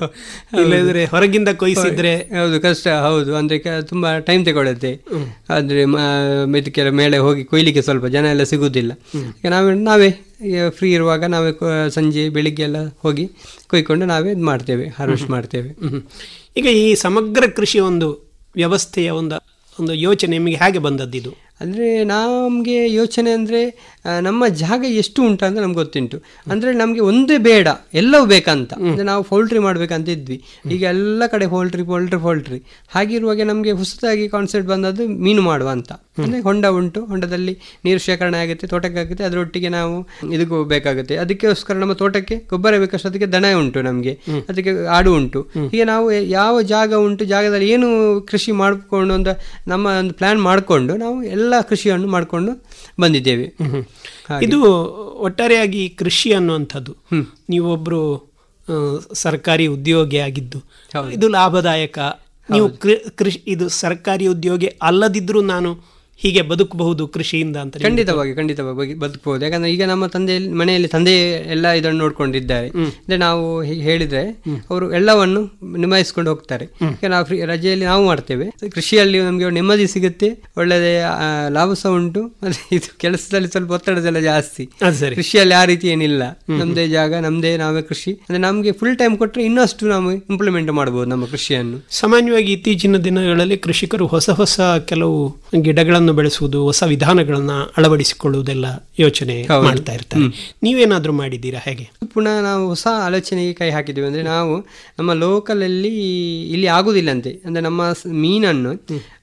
ಇಲ್ಲದ್ರೆ ಹೊರಗಿಂದ ಕೊಯ್ಸಿದ್ರೆ ಹೌದು ಕಷ್ಟ ಹೌದು ಅಂದ್ರೆ ಕ- ತುಂಬಾ ಟೈಮ್ ತಗೊಳುತ್ತೆ ಆದ್ರೆ ಮ- ಇದಕ್ಕೆಲ್ಲ ಮೇಲೆ ಹೋಗಿ ಕೊಯ್ಲಿಕ್ಕೆ ಸ್ವಲ್ಪ ಜನ ಎಲ್ಲ ಸಿಗುದಿಲ್ಲ ಈಗ ನಾವೇ ನಾವೇ ಫ್ರೀ ಇರುವಾಗ ನಾವೇ ಕೊ- ಸಂಜೆ ಬೆಳಿಗ್ಗೆ ಎಲ್ಲ ಹೋಗಿ ಕೊಯ್ಕೊಂಡು ನಾವೇ ಇದು ಮಾಡ್ತೇವೆ ಹಾರ್ವೆಸ್ಟ್ ಮಾಡ್ತೇವೆ ಹ್ಮ್. ಈಗ ಈ ಸಮಗ್ರ ಕೃಷಿ ಒಂದು ವ್ಯವಸ್ಥೆಯ ಒಂದು ಒಂದು ಯೋಚನೆ ನಿಮಗೆ ಹೇಗೆ ಬಂದದ್ದು ಇದು ಅಂದರೆ ನಮಗೆ ಯೋಚನೆ ಅಂದರೆ ನಮ್ಮ ಜಾಗ ಎಷ್ಟು ಉಂಟು ಅಂತ ನಮ್ಗೆ ಗೊತ್ತುಂಟು ಅಂದರೆ ನಮಗೆ ಒಂದೇ ಬೇಡ ಎಲ್ಲವೂ ಬೇಕಂತ ಅಂದರೆ ನಾವು ಪೌಲ್ಟ್ರಿ ಮಾಡ್ಬೇಕಂತ ಇದ್ವಿ ಈಗ ಎಲ್ಲ ಕಡೆ ಪೌಲ್ಟ್ರಿ ಪೌಲ್ಟ್ರಿ ಪೌಲ್ಟ್ರಿ ಹಾಗಿರುವಾಗ ನಮಗೆ ಹೊಸದಾಗಿ ಕಾನ್ಸೆಪ್ಟ್ ಬಂದದ್ದು ಮೀನು ಮಾಡುವ ಅಂತ ಅಂದರೆ ಹೊಂಡ ಉಂಟು ಹೊಂಡದಲ್ಲಿ ನೀರು ಶೇಖರಣೆ ಆಗುತ್ತೆ ತೋಟಕ್ಕೆ ಆಗುತ್ತೆ ಅದರೊಟ್ಟಿಗೆ ನಾವು ಇದಕ್ಕೂ ಬೇಕಾಗುತ್ತೆ ಅದಕ್ಕೋಸ್ಕರ ನಮ್ಮ ತೋಟಕ್ಕೆ ಗೊಬ್ಬರ ಬೇಕಷ್ಟು ಅದಕ್ಕೆ ದನ ಉಂಟು ನಮಗೆ ಅದಕ್ಕೆ ಆಡು ಉಂಟು ಹೀಗೆ ನಾವು ಯಾವ ಜಾಗ ಉಂಟು ಜಾಗದಲ್ಲಿ ಏನು ಕೃಷಿ ಮಾಡಿಕೊಂಡು ಒಂದು ನಮ್ಮ ಒಂದು ಪ್ಲಾನ್ ಮಾಡಿಕೊಂಡು ನಾವು ಎಲ್ಲ ಕೃಷಿಯನ್ನು ಮಾಡಿಕೊಂಡು ಬಂದಿದ್ದೇವೆ ಹಾಗೆ. ಇದು ಒಟ್ಟಾರೆಯಾಗಿ ಕೃಷಿ ಅನ್ನುವಂಥದ್ದು ನೀವೊಬ್ರು ಆ, ಸರ್ಕಾರಿ ಉದ್ಯೋಗಿ ಆಗಿದ್ದು ಇದು ಲಾಭದಾಯಕ ನೀವು ಕೃ- ಕೃಷಿ ಇದು ಸರ್ಕಾರಿ ಉದ್ಯೋಗಿ ಅಲ್ಲದಿದ್ರೂ ನಾನು ಹೀಗೆ ಬದುಕಬಹುದು ಕೃಷಿಯಿಂದ ಅಂತ ನಿಮ್ಗೆ ಖಂಡಿತವಾಗಿ ಖಂಡಿತವಾಗಿ ಬಗೆ- ಬದುಕಬಹುದು ಯಾಕಂದ್ರೆ ಈಗ ನಮ್ಮ ತಂದೆಯಲ್ಲಿ ಮನೆಯಲ್ಲಿ ತಂದೆ ಎಲ್ಲ ಇದನ್ನು ನೋಡ್ಕೊಂಡಿದ್ದಾರೆ ಅಂದ್ರೆ ನಾವು ಹೀಗೆ ಹೇಳಿದ್ರೆ ಅವರು ಎಲ್ಲವನ್ನು ನಿಭಾಯಿಸ್ಕೊಂಡು ಹೋಗ್ತಾರೆ ಈಗ ನಾವು ಫ್ರೀ ರಜೆಯಲ್ಲಿ ನಾವು ಮಾಡ್ತೇವೆ ಕೃಷಿಯಲ್ಲಿ ನಮಗೆ ನೆಮ್ಮದಿ ಸಿಗುತ್ತೆ ಒಳ್ಳೆದೇ ಆ, ಲಾಭ ಸಹ ಉಂಟು ಮತ್ತೆ ಇದು ಕೆಲಸದಲ್ಲಿ ಸ್ವಲ್ಪ ಒತ್ತಡದೆಲ್ಲ ಜಾಸ್ತಿ ಅದು ಸರಿ ಕೃಷಿಯಲ್ಲಿ ಆ ರೀತಿ ಏನಿಲ್ಲ ನಮ್ದೇ ಜಾಗ ನಮ್ದೇ ನಾವೇ ಕೃಷಿ ಅಂದ್ರೆ ನಮ್ಗೆ ಫುಲ್ ಟೈಮ್ ಕೊಟ್ರೆ ಇನ್ನಷ್ಟು ನಾವು ಇಂಪ್ಲಿಮೆಂಟ್ ಮಾಡಬಹುದು ನಮ್ಮ ಕೃಷಿಯನ್ನು ಸಾಮಾನ್ಯವಾಗಿ ಇತ್ತೀಚಿನ ದಿನಗಳಲ್ಲಿ ಕೃಷಿಕರು ಹೊಸ ಹೊಸ ಕೆಲವು ಗಿಡಗಳನ್ನು ಬೆಳೆಸುವುದು ಹೊಸ ವಿಧಾನಗಳನ್ನ ಅಳವಡಿಸಿಕೊಳ್ಳುವುದೆಲ್ಲ ಯೋಚನೆ ಮಾಡ್ತಾ ಇರ್ತಾರೆ ನೀವೇನಾದ್ರೂ ಮಾಡಿದ್ದೀರಾ ಹೇಗೆ ಪುನಃ ನಾವು ಹೊಸ ಆಲೋಚನೆಗೆ ಕೈ ಹಾಕಿದ್ದೇವೆ ಅಂದ್ರೆ ನಾವು ನಮ್ಮ ಲೋಕಲಲ್ಲಿ ಇಲ್ಲಿ ಆಗುದಿಲ್ಲಂತೆ ಅಂದ್ರೆ ನಮ್ಮ ಸ್- ಮೀನನ್ನು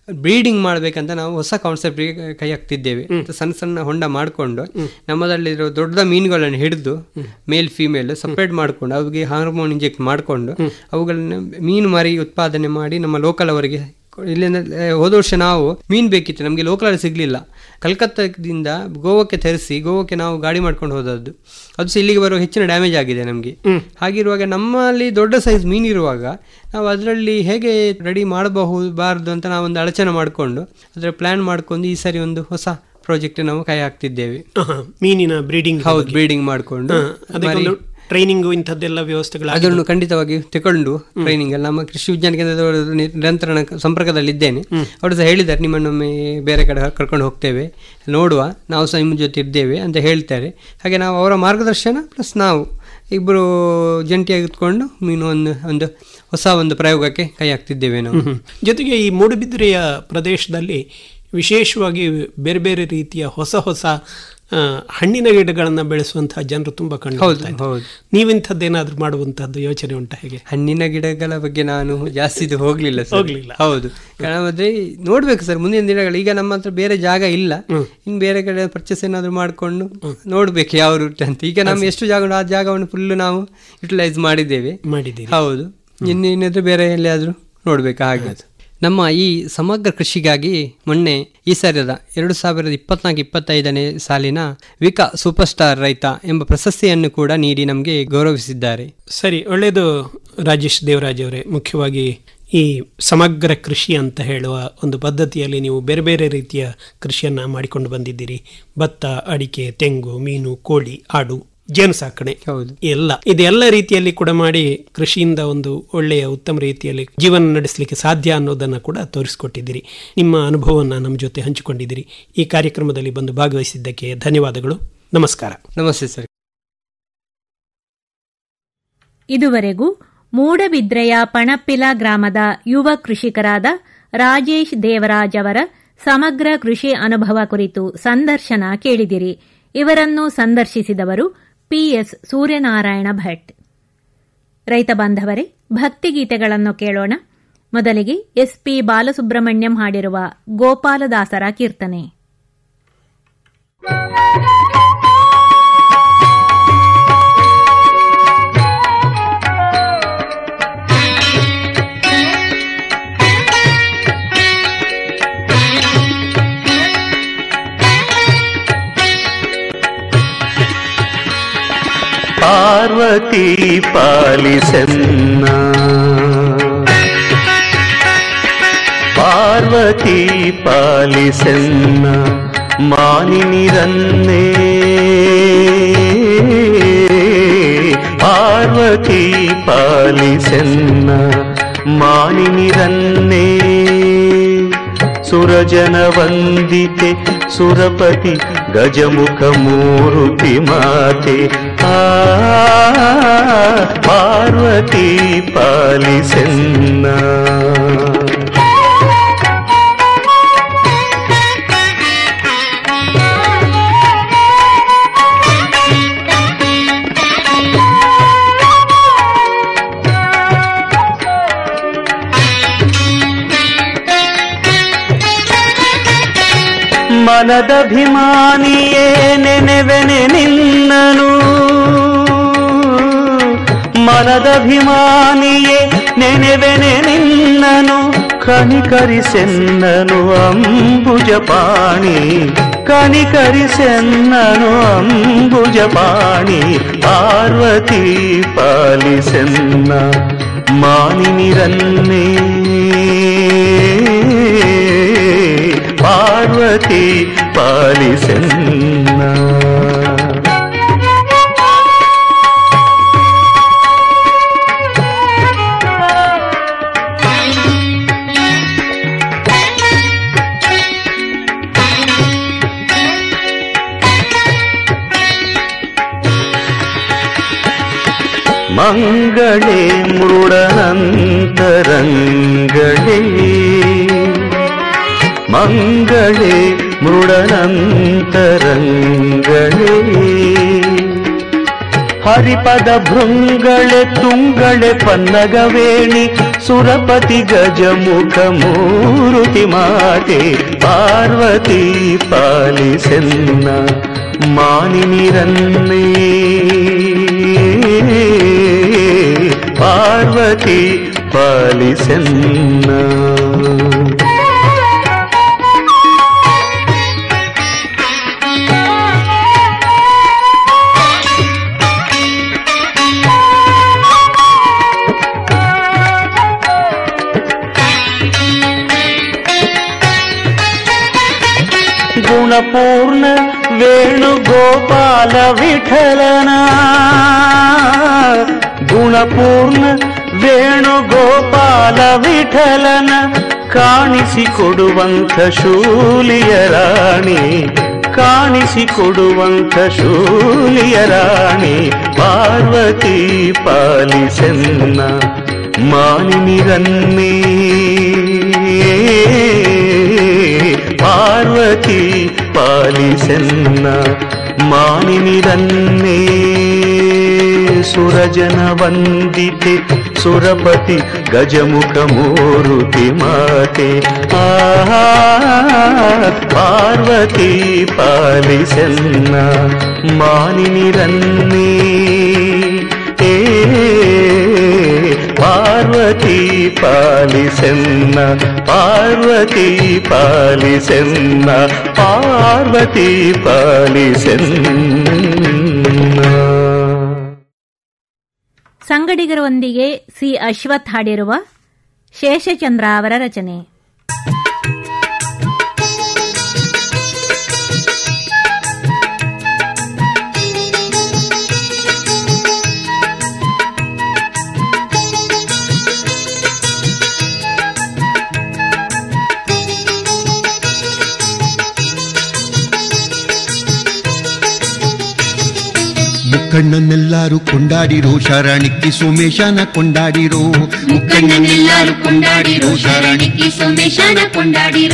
ಬ್ರೀಡಿಂಗ್ ಮಾಡ್ಬೇಕಂತ ನಾವು ಹೊಸ ಕಾನ್ಸೆಪ್ಟ್ ಕೈ ಹಾಕ್ತಿದ್ದೇವೆ ಸಣ್ಣ ಸಣ್ಣ ಹೊಂಡ ಮಾಡಿಕೊಂಡು ನಮ್ಮದಲ್ಲಿರೋ ದೊಡ್ಡ ಮೀನುಗಳನ್ನು ಹಿಡಿದು ಮೇಲ್ ಫಿಮೇಲ್ ಸಪ್ರೇಟ್ ಮಾಡ್ಕೊಂಡು ಅವಿಗೆ ಹಾರ್ಮೋನ್ ಇಂಜೆಕ್ಟ್ ಮಾಡಿಕೊಂಡು ಅವುಗಳನ್ನ ಮೀನು ಮರಿ ಉತ್ಪಾದನೆ ಮಾಡಿ ನಮ್ಮ ಲೋಕಲ್ ಅವರಿಗೆ ಇಲ್ಲಿಂದ ಆ, ಹೋದ ವರ್ಷ ನಾವು ಮೀನು ಬೇಕಿತ್ತು ನಮಗೆ ಲೋಕಲಲ್ಲಿ ಸಿಗಲಿಲ್ಲ ಕಲ್ಕತ್ತಾದಿಂದ ಗೋವಾಕ್ಕೆ ತರಿಸಿ ಗೋವಾಕ್ಕೆ ನಾವು ಗಾಡಿ ಮಾಡ್ಕೊಂಡು ಹೋದದ್ದು ಅದು ಸಹ ಇಲ್ಲಿಗೆ ಬರುವ ಹೆಚ್ಚಿನ ಡ್ಯಾಮೇಜ್ ಆಗಿದೆ ನಮಗೆ ಹಾಗಿರುವಾಗ ನಮ್ಮಲ್ಲಿ ದೊಡ್ಡ ಸೈಜ್ ಮೀನಿರುವಾಗ ನಾವು ಅದರಲ್ಲಿ ಹೇಗೆ ರೆಡಿ ಮಾಡಬಹುದು ಬಾರ್ದು ಅಂತ ನಾವು ಒಂದು ಅಳಚನೆ ಮಾಡಿಕೊಂಡು ಅದರ ಪ್ಲಾನ್ ಮಾಡ್ಕೊಂಡು ಈ ಸರಿ ಒಂದು ಹೊಸ ಪ್ರಾಜೆಕ್ಟ್ ನಾವು ಕೈ ಹಾಕ್ತಿದ್ದೇವೆ ಆಹಾ, ಮೀನಿನ ಬ್ರೀಡಿಂಗ್ ಹೌದು ಬ್ರೀಡಿಂಗ್ ಮಾಡಿಕೊಂಡು ಅದಕ್ಕೊಂದು ಟ್ರೈನಿಂಗು ಇಂಥದ್ದೆಲ್ಲ ವ್ಯವಸ್ಥೆಗಳು ಅದನ್ನು ಖಂಡಿತವಾಗಿ ತಗೊಂಡು ಟ್ರೈನಿಂಗ್ ಅಲ್ಲಿ ನಮ್ಮ ಕೃಷಿ ವಿಜ್ಞಾನ ಕೇಂದ್ರದವರು ನಿ- ನಿರಂತರ ನ- ಸಂಪರ್ಕದಲ್ಲಿ ಇದ್ದೇನೆ ಅವರು ಸಹ ಹೇಳಿದ್ದಾರೆ ನಿಮ್ಮನ್ನೊಮ್ಮೆ ಬೇರೆ ಕಡೆ ಕರ್ಕೊಂಡು ಹೋಗ್ತೇವೆ ನೋಡುವ ನಾವು ಸಹ ನಿಮ್ಮ ಜೊತೆ ಇದ್ದೇವೆ ಅಂತ ಹೇಳ್ತಾರೆ ಹಾಗೆ ನಾವು ಅವರ ಮಾರ್ಗದರ್ಶನ ಪ್ಲಸ್ ನಾವು ಇಬ್ಬರು ಜಂಟಿಯಾಗಿ ಇಟ್ಕೊಂಡು ಮೀನು ಒಂದು ಒಂದು ಹೊಸ ಒಂದು ಪ್ರಯೋಗಕ್ಕೆ ಕೈ ಹಾಕ್ತಿದ್ದೇವೆ ನಾವು ಹ್ಮ್. ಜೊತೆಗೆ ಈ ಮೂಡುಬಿದಿರೆಯ ಪ್ರದೇಶದಲ್ಲಿ ವಿಶೇಷವಾಗಿ ಬೇರೆ ಬೇರೆ ರೀತಿಯ ಹೊಸ ಹೊಸ ಆ, ಹಣ್ಣಿನ ಗಿಡಗಳನ್ನು ಬೆಳೆಸುವಂತಹ ಜನರು ತುಂಬಾ ಕಂಡು ಹೌದು, ಬರ್ತಾ ಇದ್ದಾರೆ. ಹೌದು. ನೀವಿಂಥದ್ದೇನಾದ್ರೂ ಮಾಡುವಂತಹದ್ದು ಯೋಚನೆ ಉಂಟಾ ಹೇಗೆ ಹಣ್ಣಿನ ಗಿಡಗಳ ಬಗ್ಗೆ ನಾನು ಜಾಸ್ತಿ ಇದು ಹೋಗ್ಲಿಲ್ಲ ಸರ್. ಹೋಗ್ಲಿಲ್ಲ. ಹೌದು ಕಾರಣ ಅಂದ್ರೆ ನೋಡ್ಬೇಕು ಸರ್ ಮುಂದಿನ ದಿನಗಳು ಈಗ ನಮ್ಮ ಹತ್ರ ಬೇರೆ ಜಾಗ ಇಲ್ಲ ಇನ್ನು ಬೇರೆ ಕಡೆ ಪರ್ಚೇಸ್ ಏನಾದ್ರು ಮಾಡ್ಕೊಂಡು ನೋಡ್ಬೇಕು ಯಾವ ರೂಟ್ ಅಂತ ಈಗ ನಮ್ಮ ಎಷ್ಟು ಜಾಗ ಉಂಟು, ಆ ಜಾಗವನ್ನು ಫುಲ್ ನಾವು ಯುಟಿಲೈಸ್ ಮಾಡಿದ್ದೇವೆ ಮಾಡಿದ್ದೀರಿ ಹೌದು ಇನ್ನೇನಾದ್ರೂ ಬೇರೆ ಎಲ್ಲಿಯಾದ್ರೂ ನೋಡ್ಬೇಕು ಹಾಗೆ ನಮ್ಮ ಈ ಸಮಗ್ರ ಕೃಷಿಗಾಗಿ ಮೊನ್ನೆ ಈ ಸಾರಿದ ಎರಡು ಸಾವಿರದ ಇಪ್ಪತ್ನಾಲ್ಕು ಇಪ್ಪತ್ತೈದನೇ ಸಾಲಿನ ವಿಕಾ ಸೂಪರ್ ಸ್ಟಾರ್ ರೈತ ಎಂಬ ಪ್ರಶಸ್ತಿಯನ್ನು ಕೂಡ ನೀಡಿ ನಮಗೆ ಗೌರವಿಸಿದ್ದಾರೆ ಸರಿ ಒಳ್ಳೆಯದು ರಾಜೇಶ್ ದೇವರಾಜ್ ಅವರೇ ಮುಖ್ಯವಾಗಿ ಈ ಸಮಗ್ರ ಕೃಷಿ ಅಂತ ಹೇಳುವ ಒಂದು ಪದ್ಧತಿಯಲ್ಲಿ ನೀವು ಬೇರೆ ಬೇರೆ ರೀತಿಯ ಕೃಷಿಯನ್ನ ಮಾಡಿಕೊಂಡು ಬಂದಿದ್ದೀರಿ ಭತ್ತ ಅಡಿಕೆ ತೆಂಗು ಮೀನು ಕೋಳಿ ಆಡು ಜೇನು ಸಾಕಣೆ ಹೌದು ಎಲ್ಲ ಇದೆಲ್ಲ ರೀತಿಯಲ್ಲಿ ಕೂಡ ಮಾಡಿ ಕೃಷಿಯಿಂದ ಒಂದು ಒಳ್ಳೆಯ ಉತ್ತಮ ರೀತಿಯಲ್ಲಿ ಜೀವನ ನಡೆಸಲಿಕ್ಕೆ ಸಾಧ್ಯ ಅನ್ನೋದನ್ನ ಕೂಡ ತೋರಿಸಿಕೊಟ್ಟಿದ್ದೀರಿ ನಿಮ್ಮ ಅನುಭವವನ್ನು ನಮ್ಮ ಜೊತೆ ಹಂಚಿಕೊಂಡಿದ್ದೀರಿ ಈ ಕಾರ್ಯಕ್ರಮದಲ್ಲಿ ಬಂದು ಭಾಗವಹಿಸಿದ್ದಕ್ಕೆ ಧನ್ಯವಾದಗಳು ನಮಸ್ಕಾರ ನಮಸ್ತೆ ಸರ್ ಇದುವರೆಗೂ ಮೂಡಬಿದ್ರೆಯ ಪಣಪ್ಪಿಲ ಗ್ರಾಮದ ಯುವ ಕೃಷಿಕರಾದ ರಾಜೇಶ್ ದೇವರಾಜ್ ಅವರ ಸಮಗ್ರ ಕೃಷಿ ಅನುಭವ ಕುರಿತು ಸಂದರ್ಶನ ಕೇಳಿದಿರಿ ಇವರನ್ನು ಸಂದರ್ಶಿಸಿದವರು ಪಿಎಸ್ ಸೂರ್ಯನಾರಾಯಣ ಭಟ್ ರೈತ ಬಾಂಧವರೇ ಭಕ್ತಿಗೀತೆಗಳನ್ನು ಕೇಳೋಣ ಮೊದಲಿಗೆ ಎಸ್ಪಿ ಬಾಲಸುಬ್ರಹ್ಮಣ್ಯಂ ಹಾಡಿರುವ ಗೋಪಾಲದಾಸರ ಕೀರ್ತನೆ ಪಾರ್ವತಿ ಪಾಲಿಸನ್ನ ಪಾರ್ವತಿ ಪಾಲಿಸನ್ನ ಮಾನಿನಿರನ್ನೇ ಪಾರ್ವತಿ ಪಾಲಿಸನ್ನ ಮಾನಿನಿರನ್ನೇ ಸುರಜನ ವಂದಿತೆ ಸುರಪತಿ ಗಜಮುಖ ಮೂರುತಿ ಮಾತೆ ಆ ಪಾರ್ವತಿ ಪಾಲಿಸನ್ನ ಮನದಭಿಮಾನಿಯೇ ನೆನೆವೆನೆ ನಿನ್ನನು ಮನದಭಿಮಾನಿಯೇ ನೆನೆವೆನೆ ನಿನ್ನನು ಕನಿಕರಿಸೆನ್ನನು ಅಂಬುಜಪಾಣಿ ಕನಿಕರಿಸೆನ್ನನು ಅಂಬುಜಪಾಣಿ ಪಾರ್ವತಿ ಪಾಲಿಸೆನ್ನ ಮಾನಿನಿರನ್ನೇ ಪಾರ್ವತಿ ಪಾಲಿಸನ್ನ ಮಂಗಳೇ ಮೃಡನಂತರಂಗಳೇ ಮಂಗಳೇ ಮೃಡನಂತರಂಗಳೇ ಹರಿಪದ ಭೃಂಗಳೆ ತುಂಗಳೆ ಪನ್ನಗವೇಣಿ ಸುರಪತಿ ಗಜಮುಖ ಮೂರುತಿ ಮಾತೆ ಪಾರ್ವತಿ ಪಾಲಿಸೆನ್ನ ಮಾನಿನಿರನ್ನೇ ಪಾರ್ವತಿ ಪಾಲಿಸೆನ್ನ ಗುಣಪೂರ್ಣ ವೇಣುಗೋಪಾಲ ವಿಠಲನ ಗುಣಪೂರ್ಣ ವೇಣುಗೋಪಾಲ ವಿಠಲನ ಕಾಣಿಸಿಕೊಡುವಂಥ ಶೂಲಿಯ ರಾಣಿ ಕಾಣಿಸಿಕೊಡುವಂಥ ಶೂಲಿಯ ರಾಣಿ ಪಾರ್ವತಿ ಪಾಲಿಸೆನ್ನ ಮಾನಿನಿರನ್ನೇ ಪಾರ್ವತಿ ಪಾಲಿಸೆನ್ನ ಮಾನಿನಿರನ್ನೇ ಸುರಜನ ವಂದಿತೆ ಸುರಪತಿ ಗಜಮುಖ ಮೂರುತಿ ಮಾತೆ ಆಹಾ ಪಾರ್ವತಿ ಪಾಲಿಸೆನ್ನ ಮಾನಿನಿರನ್ನೇ ಏ ಪಾರ್ವತಿ ಪಾಲಿಸೆನ್ನ ಪಾರ್ವತಿ ಪಾಲಿಸೆನ್ನ ಪಾರ್ವತಿ ಪಾಲಿಸೆನ್ನ ಸಂಗಡಿಗರೊಂದಿಗೆ ಸಿ ಅಶ್ವಥ್ ಹಾಡಿರುವ ಶೇಷಚಂದ್ರ ಅವರ ರಚನೆ ಮುಕ್ಕಣ್ಣನೆಲ್ಲಾರು ಕೊಂಡಾಡಿರೋ ಶರಣಿಕ್ಕಿ ಸೋಮೇಶನ ಕೊಂಡಾಡಿರೋ ಮುಕ್ಕಣ್ಣನೆಲ್ಲಾರು ಕೊಂಡಾಡಿರೋ ಶರಣಿಕ್ಕಿ ಸೋಮೇಶನ ಕೊಂಡಾಡಿರೋ